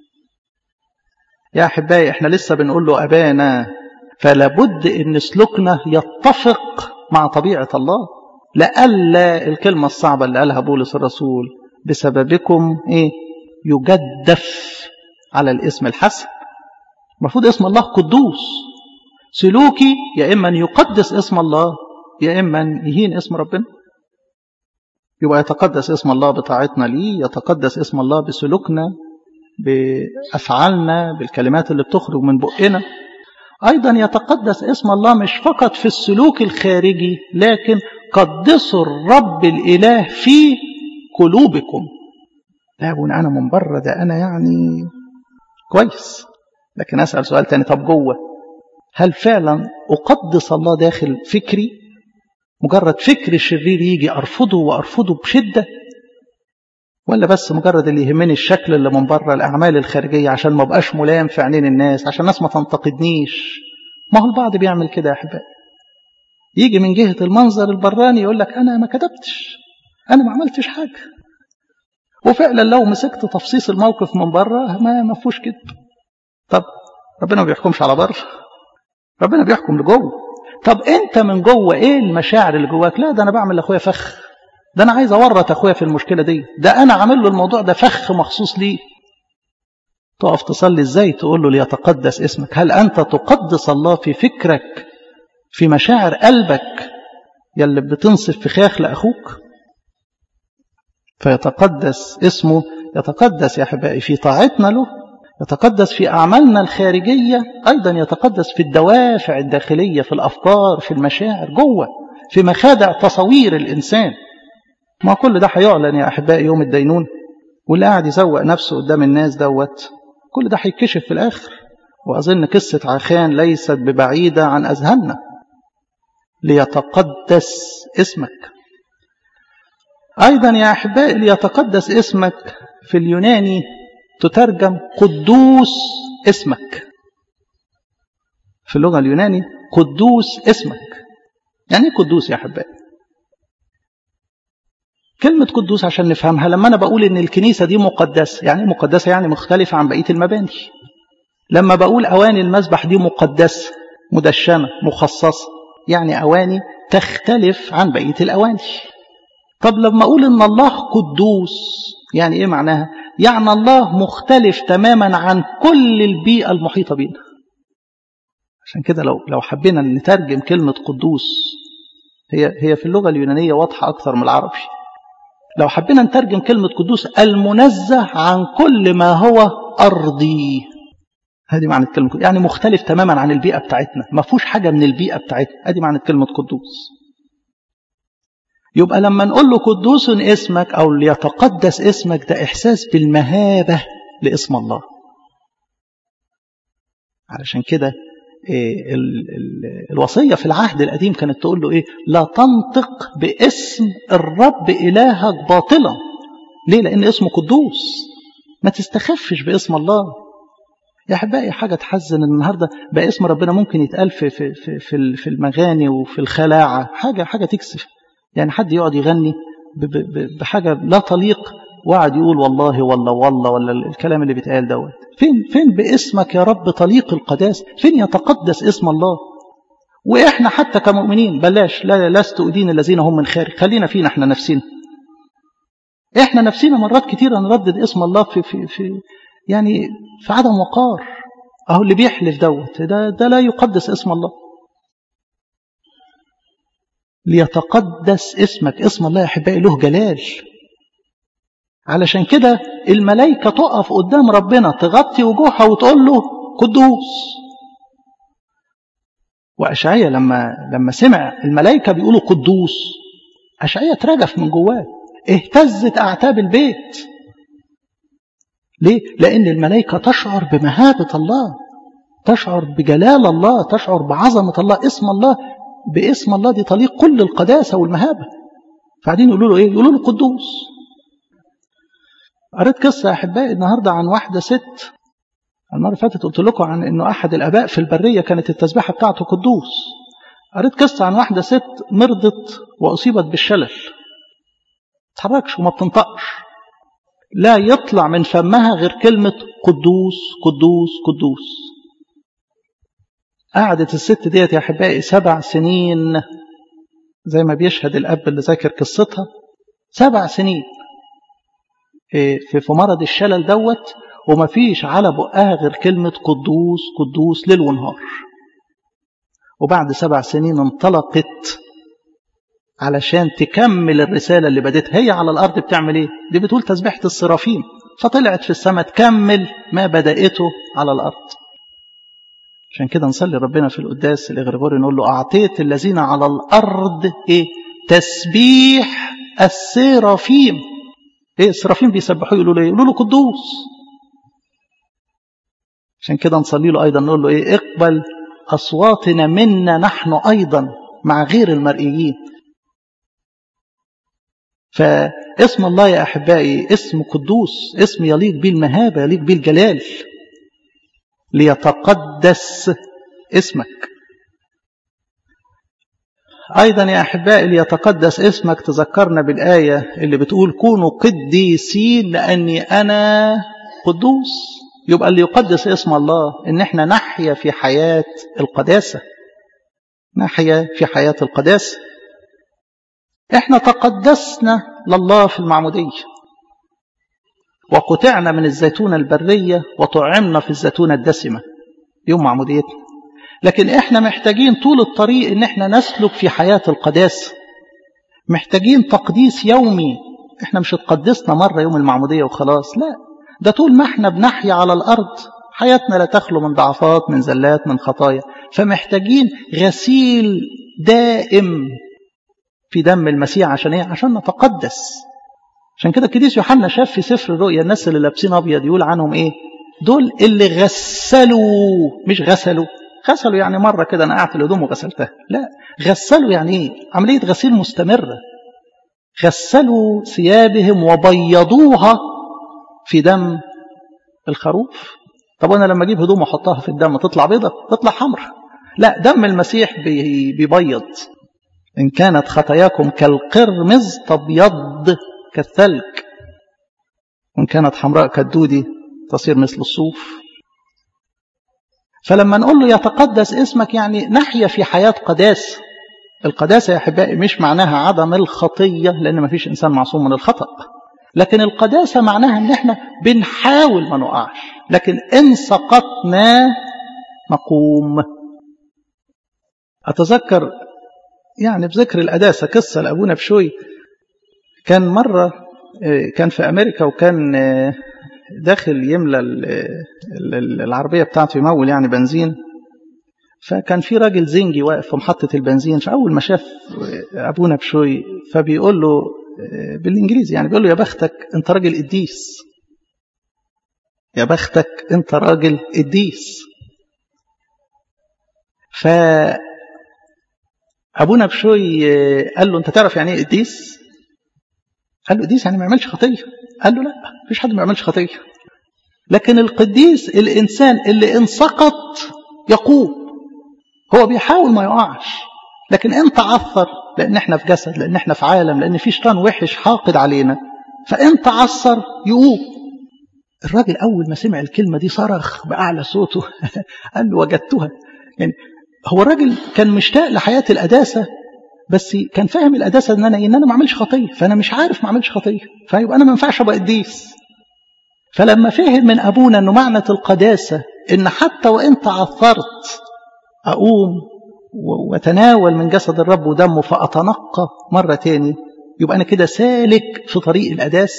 يا أحبائي إحنا لسه بنقول له أبانا فلابد إن سلوكنا يتفق مع طبيعة الله لألا الكلمة الصعبة اللي قالها بولس الرسول بسببكم إيه يجدف على الاسم الحسن المفروض اسم الله قدوس سلوكي يا إما أن يقدس اسم الله يا إما أن يهين اسم ربنا يبقى يتقدس اسم الله بطاعتنا ليه يتقدس اسم الله بسلوكنا بأفعالنا بالكلمات اللي بتخرج من بقنا أيضا يتقدس اسم الله مش فقط في السلوك الخارجي لكن قدسوا الرب الإله في قلوبكم لا يقول أنا من بره ده أنا يعني كويس لكن أسأل سؤال تاني طب جوه هل فعلا أقدس الله داخل فكري مجرد فكر الشرير يجي أرفضه وأرفضه بشدة ولا بس مجرد اللي يهمني الشكل اللي من بره الأعمال الخارجية عشان ما بقاش ملام في عينين الناس عشان الناس ما تنتقدنيش ما هو البعض بيعمل كده يا أحبائي يجي من جهة المنظر البراني يقول لك أنا ما كتبتش أنا ما عملتش حاجة وفعلا لو مسكت تفصيص الموقف من بره ما ما فيهوش كده طب ربنا ما بيحكمش على بره ربنا بيحكم لجوه طب انت من جوه ايه المشاعر اللي جواك لا ده انا بعمل لاخويا فخ ده انا عايز اورط اخويا في المشكله دي ده انا عامل له الموضوع ده فخ مخصوص ليه تقف تصلي ازاي تقول له ليتقدس اسمك هل انت تقدس الله في فكرك في مشاعر قلبك يلي بتنصف فخاخ لاخوك فيتقدس اسمه يتقدس يا احبائي في طاعتنا له يتقدس في أعمالنا الخارجية أيضا يتقدس في الدوافع الداخلية في الأفكار في المشاعر جوه في مخادع تصوير الإنسان ما كل ده هيعلن يا أحبائي يوم الدينون واللي قاعد يزوق نفسه قدام الناس دوت كل ده هيتكشف في الآخر وأظن قصة عخان ليست ببعيدة عن أذهاننا ليتقدس اسمك أيضا يا أحبائي ليتقدس اسمك في اليوناني تترجم قدوس اسمك في اللغة اليوناني قدوس اسمك يعني ايه قدوس يا أحبائي كلمة قدوس عشان نفهمها لما أنا بقول إن الكنيسة دي مقدسة يعني مقدسة يعني مختلفة عن بقية المباني لما بقول أواني المسبح دي مقدسة مدشنة مخصصة يعني أواني تختلف عن بقية الأواني طب لما أقول إن الله قدوس يعني إيه معناها يعني الله مختلف تماما عن كل البيئة المحيطة بنا عشان كده لو لو حبينا نترجم كلمة قدوس هي هي في اللغة اليونانية واضحة أكثر من العربي لو حبينا نترجم كلمة قدوس المنزه عن كل ما هو أرضي هذه معنى كلمة يعني مختلف تماما عن البيئة بتاعتنا ما فيهوش حاجة من البيئة بتاعتنا هذه معنى كلمة قدوس يبقى لما نقول له قدوس اسمك أو ليتقدس اسمك ده إحساس بالمهابة لاسم الله علشان كده إيه ال ال الوصية في العهد القديم كانت تقول له إيه لا تنطق باسم الرب إلهك باطلا ليه لأن اسمه قدوس ما تستخفش باسم الله يا أحبائي حاجة تحزن النهاردة بقى اسم ربنا ممكن يتقال في, في, في, في المغاني وفي الخلاعة حاجة حاجة تكسف يعني حد يقعد يغني بحاجة لا تليق وقعد يقول والله والله والله ولا الكلام اللي بيتقال دوت فين فين باسمك يا رب طليق القداس فين يتقدس اسم الله واحنا حتى كمؤمنين بلاش لا لست أدين الذين هم من خارج خلينا فينا احنا نفسنا احنا نفسنا مرات كتيرة نردد اسم الله في في في يعني في عدم وقار اهو اللي بيحلف دوت ده ده لا يقدس اسم الله ليتقدس اسمك اسم الله يا أحبائي له جلال علشان كده الملائكة تقف قدام ربنا تغطي وجوهها وتقول له قدوس وأشعية لما لما سمع الملائكة بيقولوا قدوس أشعية اترجف من جواه اهتزت أعتاب البيت ليه؟ لأن الملائكة تشعر بمهابة الله تشعر بجلال الله تشعر بعظمة الله اسم الله باسم الله دي تليق كل القداسة والمهابة فقاعدين يقولوا له ايه يقولوا له قدوس قريت قصة يا أحبائي النهاردة عن واحدة ست المرة اللي فاتت قلت لكم عن أنه أحد الآباء في البرية كانت التسبيحة بتاعته قدوس قريت قصة عن واحدة ست مرضت وأصيبت بالشلل تتحركش وما بتنطقش لا يطلع من فمها غير كلمة قدوس قدوس قدوس قعدت الست ديت يا أحبائي سبع سنين زي ما بيشهد الأب اللي ذاكر قصتها سبع سنين في في مرض الشلل دوت وما فيش على بقها غير كلمة قدوس قدوس ليل ونهار وبعد سبع سنين انطلقت علشان تكمل الرسالة اللي بدتها هي على الأرض بتعمل إيه؟ دي بتقول تسبيحة الصرافين فطلعت في السماء تكمل ما بدأته على الأرض عشان كده نصلي ربنا في القداس الإغريغوري نقول له أعطيت الذين على الأرض إيه؟ تسبيح السرافيم إيه السرافيم بيسبحوا يقولوا له يقولوا له قدوس عشان كده نصلي له أيضا نقول له إيه اقبل أصواتنا منا نحن أيضا مع غير المرئيين فاسم الله يا أحبائي اسم قدوس اسم يليق به المهابة يليق به الجلال ليتقدس اسمك أيضا يا أحبائي ليتقدس اسمك تذكرنا بالآية اللي بتقول كونوا قديسين لأني أنا قدوس يبقى اللي يقدس اسم الله إن احنا نحيا في حياة القداسة نحيا في حياة القداسة احنا تقدسنا لله في المعمودية وقطعنا من الزيتونة البرية وطعمنا في الزيتونة الدسمة يوم معموديتنا لكن احنا محتاجين طول الطريق ان احنا نسلك في حياة القداسة محتاجين تقديس يومي احنا مش اتقدسنا مرة يوم المعمودية وخلاص لا ده طول ما احنا بنحيا على الأرض حياتنا لا تخلو من ضعفات من زلات من خطايا فمحتاجين غسيل دائم في دم المسيح عشان ايه عشان نتقدس عشان كده القديس يوحنا شاف في سفر الرؤيا الناس اللي لابسين ابيض يقول عنهم ايه دول اللي غسلوا مش غسلوا غسلوا يعني مرة كده أنا قعدت الهدوم وغسلتها لا غسلوا يعني إيه عملية غسيل مستمرة غسلوا ثيابهم وبيضوها في دم الخروف طب أنا لما أجيب هدوم وأحطها في الدم تطلع بيضة تطلع حمر لا دم المسيح بيبيض إن كانت خطاياكم كالقرمز تبيض كالثلج وإن كانت حمراء كالدودي تصير مثل الصوف فلما نقول له يتقدس اسمك يعني نحيا في حياة قداسة القداسة يا أحبائي مش معناها عدم الخطية لأن ما فيش إنسان معصوم من الخطأ لكن القداسة معناها أن احنا بنحاول ما نقعش لكن إن سقطنا نقوم أتذكر يعني بذكر القداسة قصة لأبونا بشوي كان مرة كان في أمريكا وكان داخل يملى العربية بتاعته يمول يعني بنزين فكان في راجل زنجي واقف في محطة البنزين فأول ما شاف أبونا بشوي فبيقول له بالإنجليزي يعني بيقول له يا بختك أنت راجل قديس يا بختك أنت راجل قديس ف أبونا بشوي قال له أنت تعرف يعني إيه قديس؟ قال له قديس يعني ما يعملش خطية قال له لا مفيش حد ما يعملش خطية لكن القديس الإنسان اللي إن سقط يقوم هو بيحاول ما يقعش لكن انت عثر لان احنا في جسد لان احنا في عالم لان في شيطان وحش حاقد علينا فانت عثر يقوم الراجل اول ما سمع الكلمه دي صرخ باعلى صوته قال له وجدتها يعني هو الراجل كان مشتاق لحياه القداسه بس كان فاهم القداسه ان انا ان انا ما اعملش خطيه فانا مش عارف ما اعملش خطيه فيبقى انا ما ينفعش ابقى قديس فلما فهم من ابونا انه معنى القداسه ان حتى وانت عثرت اقوم وتناول من جسد الرب ودمه فأتنقى مرة تاني يبقى أنا كده سالك في طريق الأداس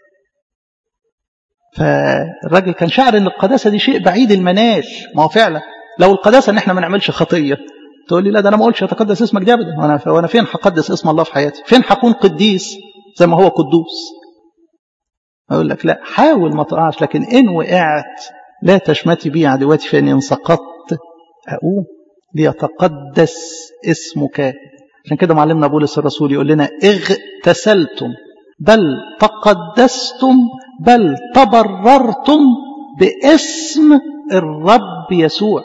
فالراجل كان شعر ان القداسه دي شيء بعيد المنال ما هو فعلا لو القداسه ان احنا ما نعملش خطيه تقول لي لا ده انا ما اقولش اتقدس اسمك دي ابدا وانا وانا فين هقدس اسم الله في حياتي فين هكون قديس زي ما هو قدوس اقول لك لا حاول ما تقعش لكن ان وقعت لا تشمتي بي عدواتي فاني ان سقطت اقوم ليتقدس اسمك عشان كده معلمنا بولس الرسول يقول لنا اغتسلتم بل تقدستم بل تبررتم باسم الرب يسوع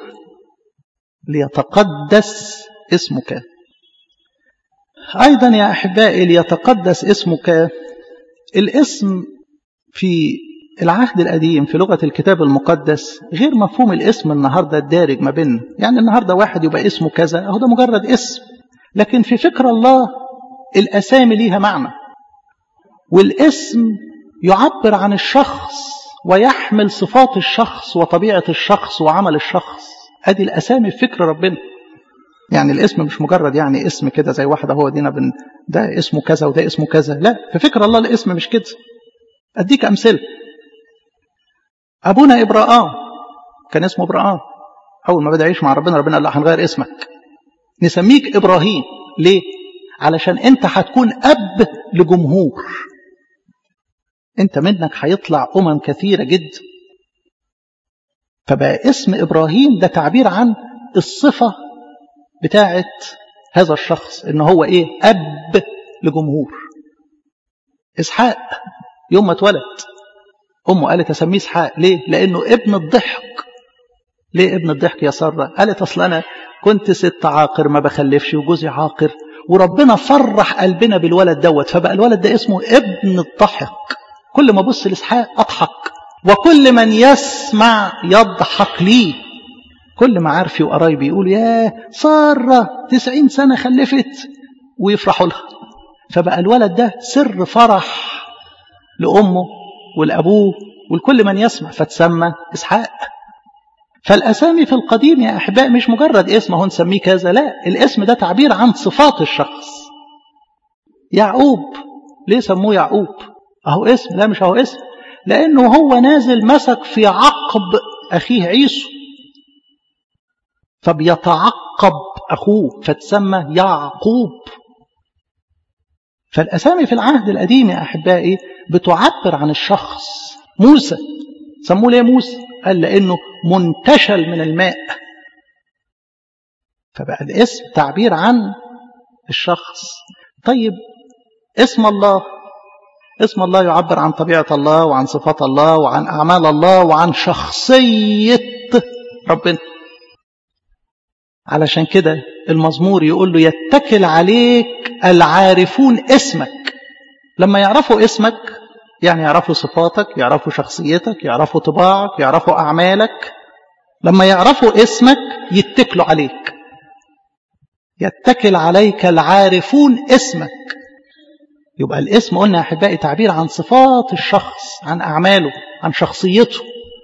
ليتقدس اسمك ايضا يا احبائي ليتقدس اسمك الاسم في العهد القديم في لغه الكتاب المقدس غير مفهوم الاسم النهارده الدارج ما بيننا يعني النهارده واحد يبقى اسمه كذا اهو ده مجرد اسم لكن في فكر الله الاسامي ليها معنى والاسم يعبر عن الشخص ويحمل صفات الشخص وطبيعة الشخص وعمل الشخص ادي الاسامي في فكر ربنا يعني الاسم مش مجرد يعني اسم كده زي واحد هو دينا بن ده اسمه كذا وده اسمه كذا لا في فكر الله الاسم مش كده اديك امثله ابونا ابراهام كان اسمه ابراهام اول ما بدا يعيش مع ربنا ربنا قال له هنغير اسمك نسميك ابراهيم ليه علشان انت هتكون اب لجمهور انت منك هيطلع امم كثيره جدا فبقى اسم ابراهيم ده تعبير عن الصفه بتاعه هذا الشخص ان هو ايه اب لجمهور اسحاق يوم ما اتولد امه قالت اسميه اسحاق ليه لانه ابن الضحك ليه ابن الضحك يا ساره قالت اصل انا كنت ست عاقر ما بخلفش وجوزي عاقر وربنا فرح قلبنا بالولد دوت فبقى الولد ده اسمه ابن الضحك كل ما ابص لاسحاق اضحك وكل من يسمع يضحك لي كل ما عارفي وقرايبي يقولوا يا سارة تسعين سنة خلفت ويفرحوا لها فبقى الولد ده سر فرح لأمه ولأبوه ولكل من يسمع فتسمى إسحاق فالأسامي في القديم يا أحباء مش مجرد اسم هو نسميه كذا لا الاسم ده تعبير عن صفات الشخص يعقوب ليه سموه يعقوب أهو اسم لا مش أهو اسم لأنه هو نازل مسك في عقب أخيه عيسو فبيتعقب أخوه فتسمى يعقوب فالأسامي في العهد القديم يا أحبائي بتعبر عن الشخص موسى سموه ليه موسى قال لأنه منتشل من الماء فبقى الاسم تعبير عن الشخص طيب اسم الله اسم الله يعبر عن طبيعة الله وعن صفات الله وعن أعمال الله وعن شخصية ربنا علشان كده المزمور يقول له يتكل عليك العارفون اسمك لما يعرفوا اسمك يعني يعرفوا صفاتك يعرفوا شخصيتك يعرفوا طباعك يعرفوا أعمالك لما يعرفوا اسمك يتكلوا عليك يتكل عليك العارفون اسمك يبقى الاسم قلنا يا أحبائي تعبير عن صفات الشخص عن أعماله عن شخصيته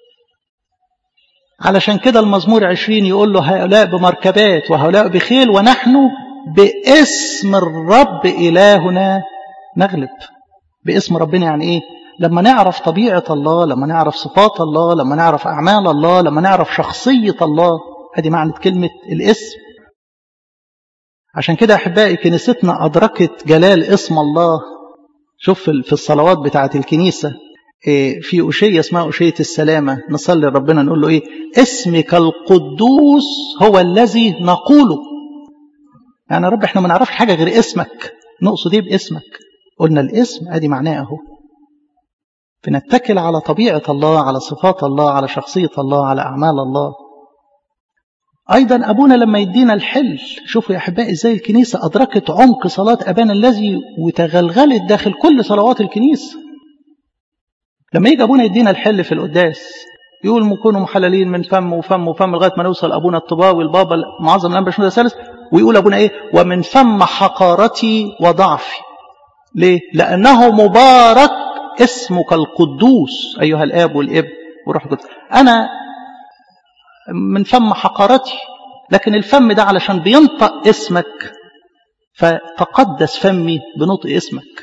علشان كده المزمور عشرين يقول له هؤلاء بمركبات وهؤلاء بخيل ونحن باسم الرب إلهنا نغلب باسم ربنا يعني إيه لما نعرف طبيعة الله لما نعرف صفات الله لما نعرف أعمال الله لما نعرف شخصية الله هذه معنى كلمة الاسم عشان كده أحبائي كنيستنا أدركت جلال اسم الله شوف في الصلوات بتاعة الكنيسة في أشية اسمها أشية السلامة نصلي ربنا نقول له إيه اسمك القدوس هو الذي نقوله يعني يا رب احنا ما نعرفش حاجة غير اسمك نقصد ايه باسمك قلنا الاسم ادي معناه اهو بنتكل على طبيعة الله على صفات الله على شخصية الله على أعمال الله أيضا أبونا لما يدينا الحل شوفوا يا أحبائي إزاي الكنيسة أدركت عمق صلاة أبانا الذي وتغلغلت داخل كل صلوات الكنيسة لما يجي أبونا يدينا الحل في القداس يقول نكونوا محللين من فم وفم وفم لغاية ما نوصل أبونا الطباوي البابا معظم الأنبا شنودة الثالث ويقول أبونا إيه ومن فم حقارتي وضعفي ليه لأنه مبارك اسمك القدوس أيها الآب والابن والروح القدس أنا من فم حقارتي لكن الفم ده علشان بينطق اسمك فتقدس فمي بنطق اسمك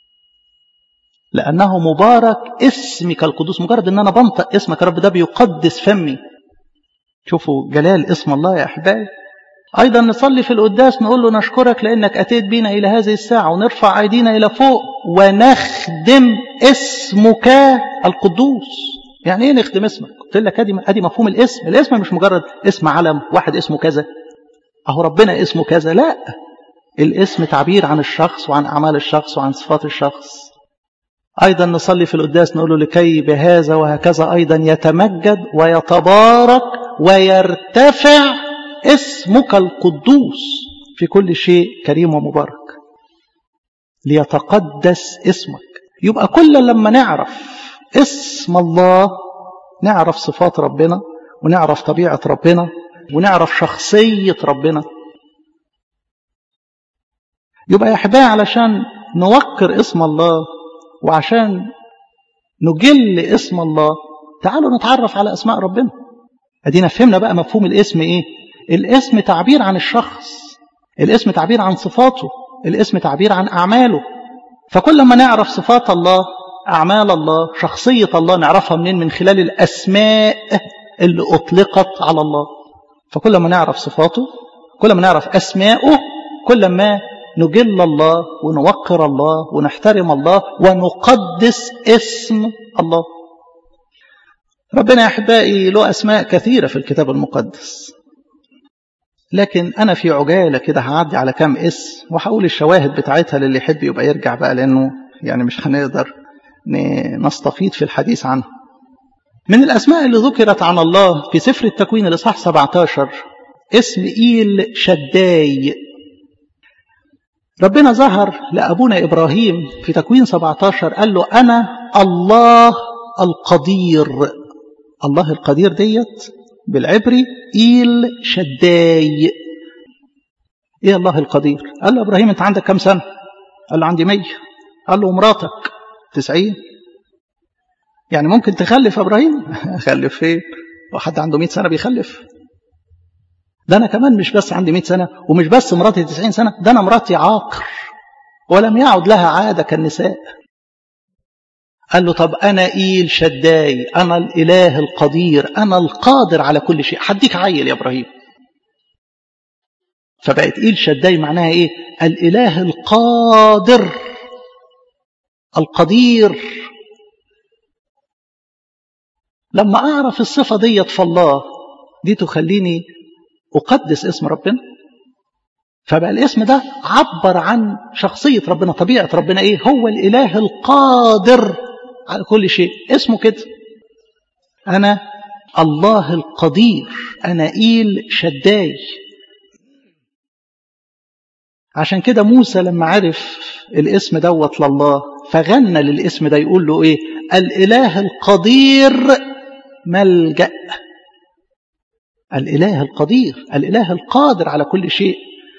لأنه مبارك اسمك القدوس مجرد أن أنا بنطق اسمك يا رب ده بيقدس فمي شوفوا جلال اسم الله يا أحبائي أيضا نصلي في القداس نقول له نشكرك لأنك أتيت بنا إلى هذه الساعة ونرفع أيدينا إلى فوق ونخدم اسمك القدوس يعني إيه نخدم اسمك قلت لك أدي, أدي مفهوم الاسم الاسم مش مجرد اسم علم واحد اسمه كذا أهو ربنا اسمه كذا لا الاسم تعبير عن الشخص وعن أعمال الشخص وعن صفات الشخص أيضا نصلي في القداس نقول له لكي بهذا وهكذا أيضا يتمجد ويتبارك ويرتفع اسمك القدوس في كل شيء كريم ومبارك ليتقدس اسمك يبقى كل لما نعرف اسم الله نعرف صفات ربنا ونعرف طبيعة ربنا ونعرف شخصية ربنا يبقى يا أحبائي علشان نوقر اسم الله وعشان نجل اسم الله تعالوا نتعرف على أسماء ربنا أدينا فهمنا بقى مفهوم الاسم إيه الاسم تعبير عن الشخص الاسم تعبير عن صفاته الاسم تعبير عن أعماله فكل ما نعرف صفات الله أعمال الله شخصية الله نعرفها منين من خلال الأسماء اللي أطلقت على الله فكل ما نعرف صفاته كل ما نعرف أسماءه كل ما نجل الله ونوقر الله ونحترم الله ونقدس اسم الله ربنا يا أحبائي له أسماء كثيرة في الكتاب المقدس لكن أنا في عجالة كده هعدي على كام اسم وهقول الشواهد بتاعتها للي يحب يبقى يرجع بقى لأنه يعني مش هنقدر نستفيد في الحديث عنه من الأسماء اللي ذكرت عن الله في سفر التكوين الإصحاح 17 اسم إيل شداي ربنا ظهر لأبونا إبراهيم في تكوين 17 قال له أنا الله القدير الله القدير ديت بالعبري إيل شداي إيه الله القدير قال له إبراهيم أنت عندك كم سنة قال له عندي مية قال له مراتك تسعين يعني ممكن تخلف يا إبراهيم خلف فين وحد عنده مئة سنة بيخلف ده أنا كمان مش بس عندي مئة سنة ومش بس مراتي تسعين سنة ده أنا مراتي عاقر ولم يعد لها عادة كالنساء قال له طب أنا إيل شداي أنا الإله القدير أنا القادر على كل شيء حديك عيل يا إبراهيم فبقت إيل شداي معناها إيه الإله القادر القدير لما أعرف الصفة ديت في الله دي تخليني أقدس اسم ربنا فبقى الاسم ده عبر عن شخصية ربنا طبيعة ربنا إيه هو الإله القادر على كل شيء اسمه كده أنا الله القدير أنا إيل شداي عشان كده موسى لما عرف الاسم دوت لله فغنى للاسم ده يقول له ايه الاله القدير ملجا الاله القدير الاله القادر على كل شيء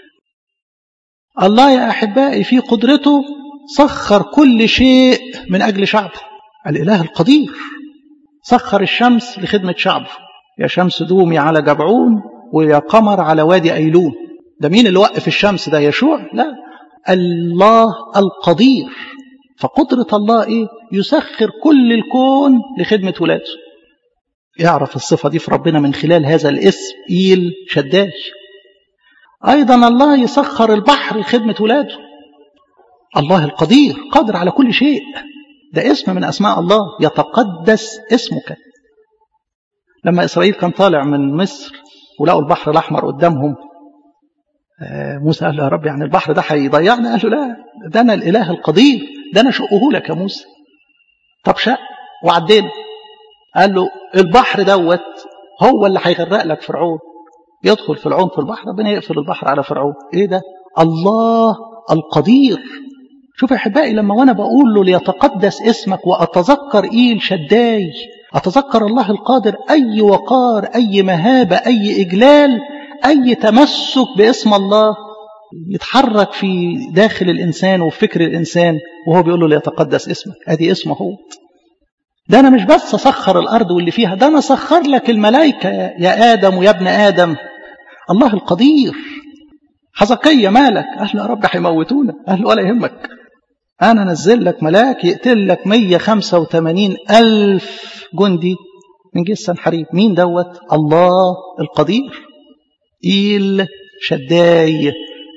الله يا احبائي في قدرته سخر كل شيء من اجل شعبه الاله القدير سخر الشمس لخدمه شعبه يا شمس دومي على جبعون ويا قمر على وادي ايلون ده مين اللي وقف الشمس ده يشوع لا الله القدير فقدرة الله إيه؟ يسخر كل الكون لخدمة ولاده يعرف الصفة دي في ربنا من خلال هذا الاسم إيل شداي أيضا الله يسخر البحر لخدمة ولاده الله القدير قادر على كل شيء ده اسم من أسماء الله يتقدس اسمك لما إسرائيل كان طالع من مصر ولقوا البحر الأحمر قدامهم موسى قال له يا رب يعني البحر ده هيضيعنا قال له لا ده أنا الإله القدير ده أنا شقه لك يا موسى طب شق وعدينا قال له البحر دوت هو اللي هيغرق لك فرعون يدخل فرعون في البحر ربنا يقفل البحر على فرعون ايه ده الله القدير شوف يا احبائي لما وانا بقول له ليتقدس اسمك واتذكر ايل شداي اتذكر الله القادر اي وقار اي مهابه اي اجلال اي تمسك باسم الله يتحرك في داخل الانسان وفي فكر الانسان وهو بيقول له ليتقدس اسمك ادي اسمه هو ده انا مش بس اسخر الارض واللي فيها ده انا اسخر لك الملائكه يا ادم ويا ابن ادم الله القدير حزقية مالك قال له يا رب هيموتونا قال له ولا يهمك أنا نزل لك ملاك يقتل لك 185 ألف جندي من جيش سنحريب مين دوت الله القدير إيل شداي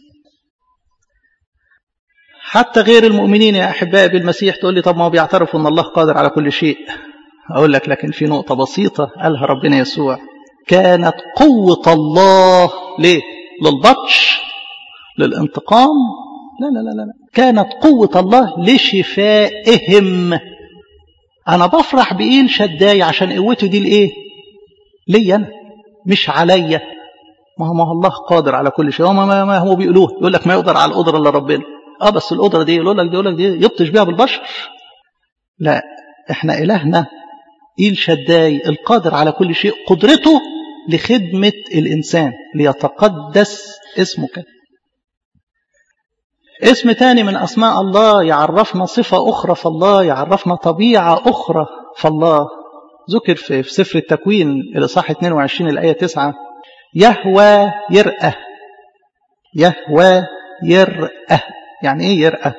حتى غير المؤمنين يا أحبائي بالمسيح تقول لي طب ما هو بيعترفوا أن الله قادر على كل شيء أقول لك لكن في نقطة بسيطة قالها ربنا يسوع كانت قوة الله ليه للبطش للانتقام لا لا لا لا كانت قوة الله لشفائهم أنا بفرح بإيل شداي عشان قوته دي لإيه ليا أنا مش عليا ما هو ما هو الله قادر على كل شيء ما, ما, ما هو بيقولوه يقول لك ما يقدر على القدرة إلا ربنا اه بس القدرة دي يقول لك دي يقول لك دي يبطش بيها بالبشر لا احنا إلهنا إيل شداي القادر على كل شيء قدرته لخدمة الإنسان ليتقدس اسمك اسم تاني من أسماء الله يعرفنا صفة أخرى في الله يعرفنا طبيعة أخرى في الله ذكر في سفر التكوين الإصحاح 22 الآية 9 يهوى يرأى يهوى يرأى يعني إيه يرأى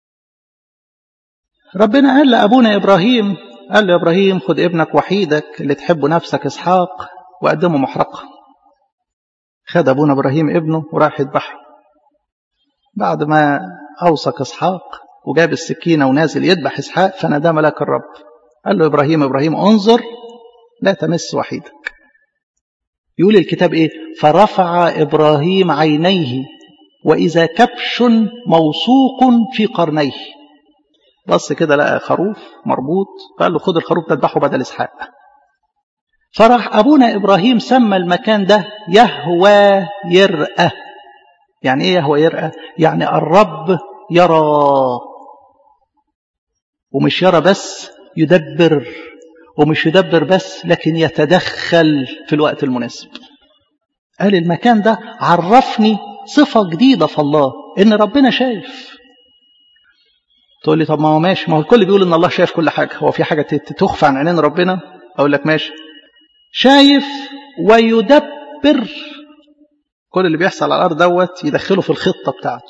ربنا قال لأبونا إبراهيم قال له يا إبراهيم خد ابنك وحيدك اللي تحبه نفسك إسحاق وقدمه محرقة خد أبونا إبراهيم ابنه وراح يذبحه بعد ما أوصك إسحاق وجاب السكينة ونازل يذبح إسحاق فنادى ملاك الرب قال له إبراهيم إبراهيم انظر لا تمس وحيدك يقول الكتاب إيه فرفع إبراهيم عينيه وإذا كبش موثوق في قرنيه بص كده لقى خروف مربوط قال له خد الخروف تذبحه بدل إسحاق فراح أبونا إبراهيم سمى المكان ده يهوى يرأى يعني إيه يهوى يرأى يعني الرب يرى ومش يرى بس يدبر ومش يدبر بس لكن يتدخل في الوقت المناسب قال المكان ده عرفني صفة جديدة في الله إن ربنا شايف تقول لي طب ما هو ماشي ما هو الكل بيقول إن الله شايف كل حاجة هو في حاجة تخفى عن عينين ربنا أقول لك ماشي شايف ويدبر كل اللي بيحصل على الأرض دوت يدخله في الخطة بتاعته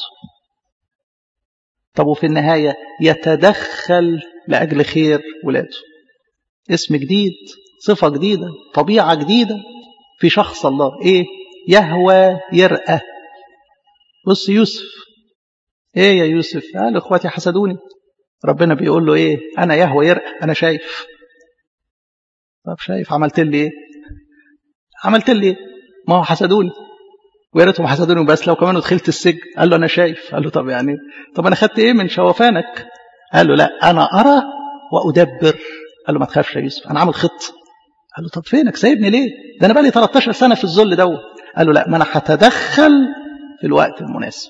طب وفي النهاية يتدخل لأجل خير ولاده اسم جديد صفة جديدة طبيعة جديدة في شخص الله ايه يهوى يرأى بص يوسف ايه يا يوسف قال اخواتي حسدوني ربنا بيقول له ايه انا يهوى يرأى انا شايف طب شايف عملت لي ايه عملت لي ايه ما هو حسدوني ويا ريتهم حسدوني بس لو كمان دخلت السجن قال له انا شايف قال له طب يعني طب انا خدت ايه من شوفانك قال له لا انا ارى وادبر قال له ما تخافش يا يوسف انا عامل خطه قال له طب فينك سايبني ليه ده انا بقالي 13 سنه في الذل دوت قال له لا ما انا هتدخل في الوقت المناسب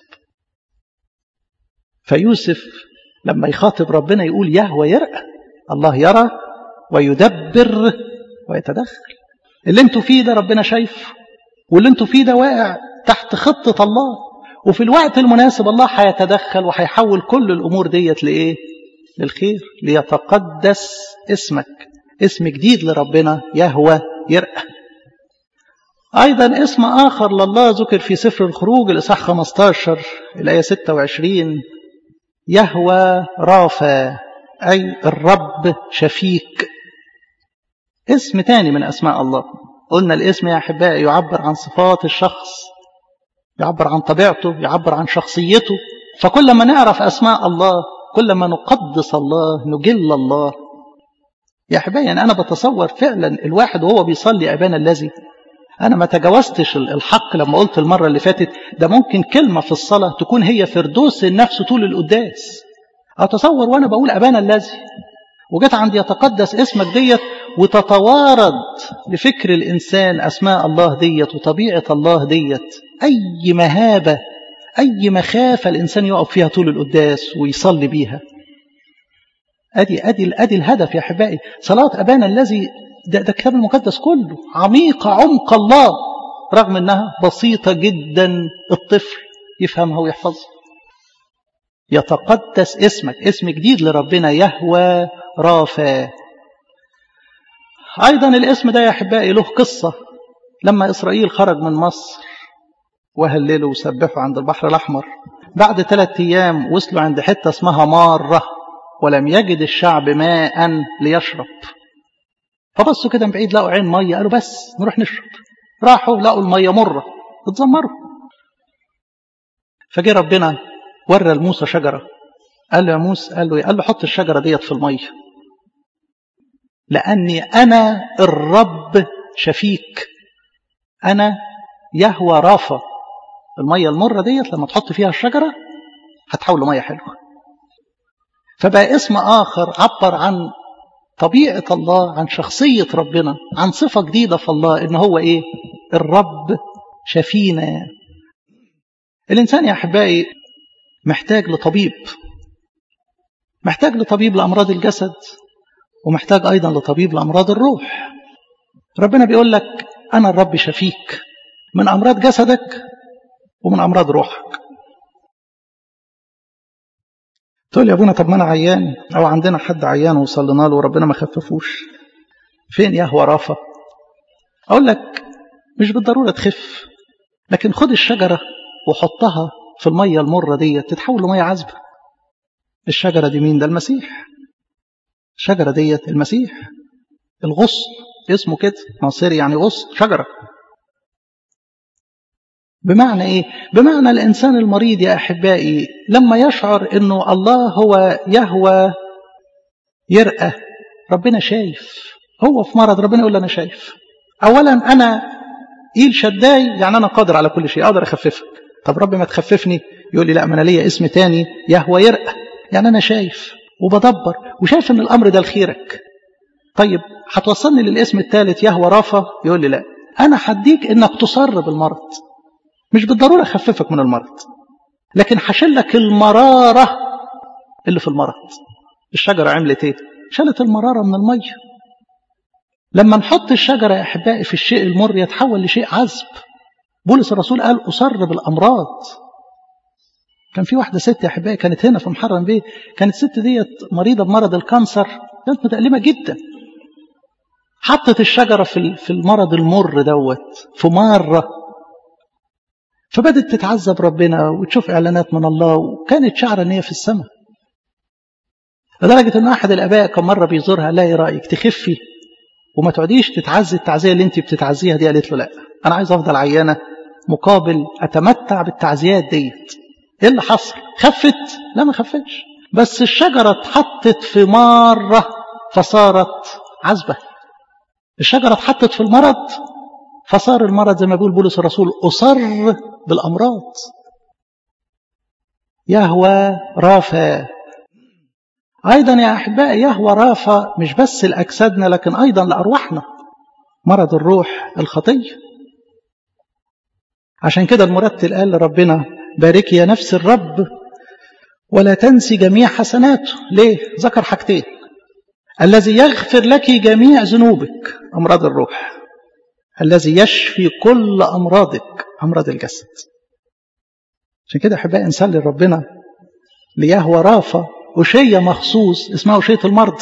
فيوسف لما يخاطب ربنا يقول يهوى يرأى الله يرى ويدبر ويتدخل اللي انتوا فيه ده ربنا شايفه واللي انتوا فيه ده واقع تحت خطة الله وفي الوقت المناسب الله هيتدخل وهيحول كل الأمور ديت لإيه للخير ليتقدس اسمك اسم جديد لربنا يهوى يرأى أيضا اسم آخر لله ذكر في سفر الخروج الإصحاح 15 الآية 26 يهوى رافا أي الرب شفيك اسم تاني من أسماء الله قلنا الاسم يا أحبائي يعبر عن صفات الشخص يعبر عن طبيعته يعبر عن شخصيته فكل ما نعرف أسماء الله كل ما نقدس الله نجل الله يا أحبائي يعني أنا بتصور فعلا الواحد وهو بيصلي أبانا الذي أنا ما تجاوزتش الحق لما قلت المرة اللي فاتت ده ممكن كلمة في الصلاة تكون هي فردوس النفس طول القداس أتصور وأنا بقول أبانا الذي وجت عند يتقدس اسمك ديت وتتوارد لفكر الإنسان أسماء الله ديت وطبيعة الله ديت أي مهابة أي مخافة الإنسان يقف فيها طول القداس ويصلي بيها أدي, أدي, أدي الهدف يا أحبائي صلاة أبانا الذي ده, ده الكتاب المقدس كله عميقة عمق الله رغم أنها بسيطة جدا الطفل يفهمها ويحفظها يتقدس اسمك اسم جديد لربنا يهوى رافا أيضا الاسم ده يا أحبائي له قصة لما إسرائيل خرج من مصر وهللوا وسبحوا عند البحر الأحمر بعد ثلاثة أيام وصلوا عند حتة اسمها مارة ولم يجد الشعب ماء ليشرب فبصوا كده من بعيد لقوا عين مية قالوا بس نروح نشرب راحوا لقوا المية مرة اتذمروا فجه ربنا ورى لموسى شجرة قال له يا موسى قال له قال له حط الشجرة ديت في المية لأني أنا الرب شفيك أنا يهوى رافا المية المرة ديت لما تحط فيها الشجرة هتحول لمية حلوة فبقى اسم آخر عبر عن طبيعة الله عن شخصية ربنا عن صفة جديدة في الله إن هو إيه الرب شفينا الإنسان يا أحبائي محتاج لطبيب محتاج لطبيب لأمراض الجسد ومحتاج أيضا لطبيب لأمراض الروح ربنا بيقول لك أنا الرب شفيك من أمراض جسدك ومن أمراض روحك تقول يا ابونا طب ما أنا عيان أو عندنا حد عيان وصلنا له وربنا ما خففوش فين يهوى رافا أقول لك مش بالضرورة تخف لكن خد الشجرة وحطها في المية المرة دي تتحول لمية عذبة الشجرة دي مين ده المسيح الشجرة ديت المسيح الغصن اسمه كده ناصر يعني غصن شجرة بمعنى ايه بمعنى الانسان المريض يا احبائي لما يشعر انه الله هو يهوى يرأى ربنا شايف هو في مرض ربنا يقول انا شايف اولا انا ايل شداي يعني انا قادر على كل شيء اقدر اخففك طب رب ما تخففني يقول لي لا ما انا ليا اسم تاني يهوى يرأى يعني انا شايف وبدبر وشايف ان الامر ده لخيرك طيب هتوصلني للاسم الثالث يهوى رافا يقول لي لا انا هديك انك تصر بالمرض مش بالضروره اخففك من المرض لكن هشلك المراره اللي في المرض الشجره عملت ايه شالت المراره من الميه لما نحط الشجره يا احبائي في الشيء المر يتحول لشيء عذب بولس الرسول قال اصر بالامراض كان في واحده ست يا احبائي كانت هنا في محرم بيه كانت الست ديت مريضه بمرض الكانسر كانت متألمه جدا حطت الشجره في في المرض المر دوت في ماره فبدت تتعذب ربنا وتشوف اعلانات من الله وكانت شعره ان هي في السماء لدرجه ان احد الاباء كان مره بيزورها لا ايه رايك تخفي وما تقعديش تتعزي التعزيه اللي انت بتتعزيها دي قالت له لا انا عايز افضل عيانه مقابل اتمتع بالتعزيات ديت ايه اللي حصل خفت لا ما خفتش بس الشجره اتحطت في ماره فصارت عذبه الشجره اتحطت في المرض فصار المرض زي ما بيقول بولس الرسول اصر بالامراض يهوى رافا ايضا يا احبائي يهوى رافا مش بس لاجسادنا لكن ايضا لارواحنا مرض الروح الخطيه عشان كده المرتل قال لربنا باركي يا نفس الرب ولا تنسي جميع حسناته ليه ذكر حاجتين الذي يغفر لك جميع ذنوبك امراض الروح الذي يشفي كل امراضك امراض الجسد عشان كده احبائي نصلي لربنا ليهوى رافا أشية مخصوص اسمها أشية المرض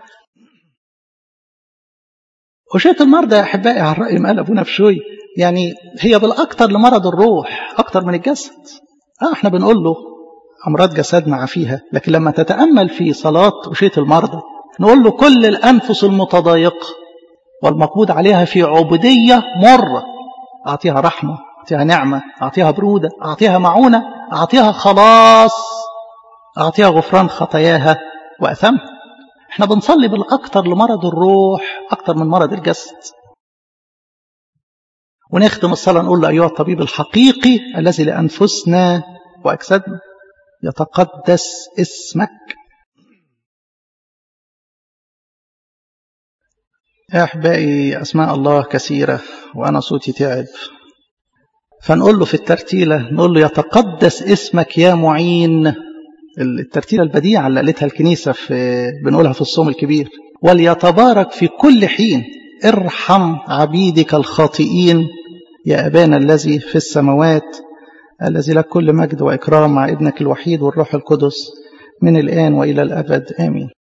أشية المرضى يا أحبائي على الرأي ما قال أبونا بشوي يعني هي بالأكثر لمرض الروح أكثر من الجسد آه احنا بنقول له أمراض جسدنا عافيها لكن لما تتأمل في صلاة أشية المرضى نقول له كل الأنفس المتضايقة والمقبوض عليها في عبودية مرة أعطيها رحمة أعطيها نعمة أعطيها برودة أعطيها معونة أعطيها خلاص أعطيها غفران خطاياها وأثمها احنا بنصلي بالأكثر لمرض الروح أكثر من مرض الجسد ونختم الصلاة نقول له أيها الطبيب الحقيقي الذي لأنفسنا وأجسادنا يتقدس اسمك يا أحبائي أسماء الله كثيرة وأنا صوتي تعب فنقول له في الترتيلة نقول له يتقدس اسمك يا معين الترتيلة البديعة اللي قالتها الكنيسة في بنقولها في الصوم الكبير وليتبارك في كل حين ارحم عبيدك الخاطئين يا أبانا الذي في السماوات الذي لك كل مجد وإكرام مع ابنك الوحيد والروح القدس من الآن وإلى الأبد آمين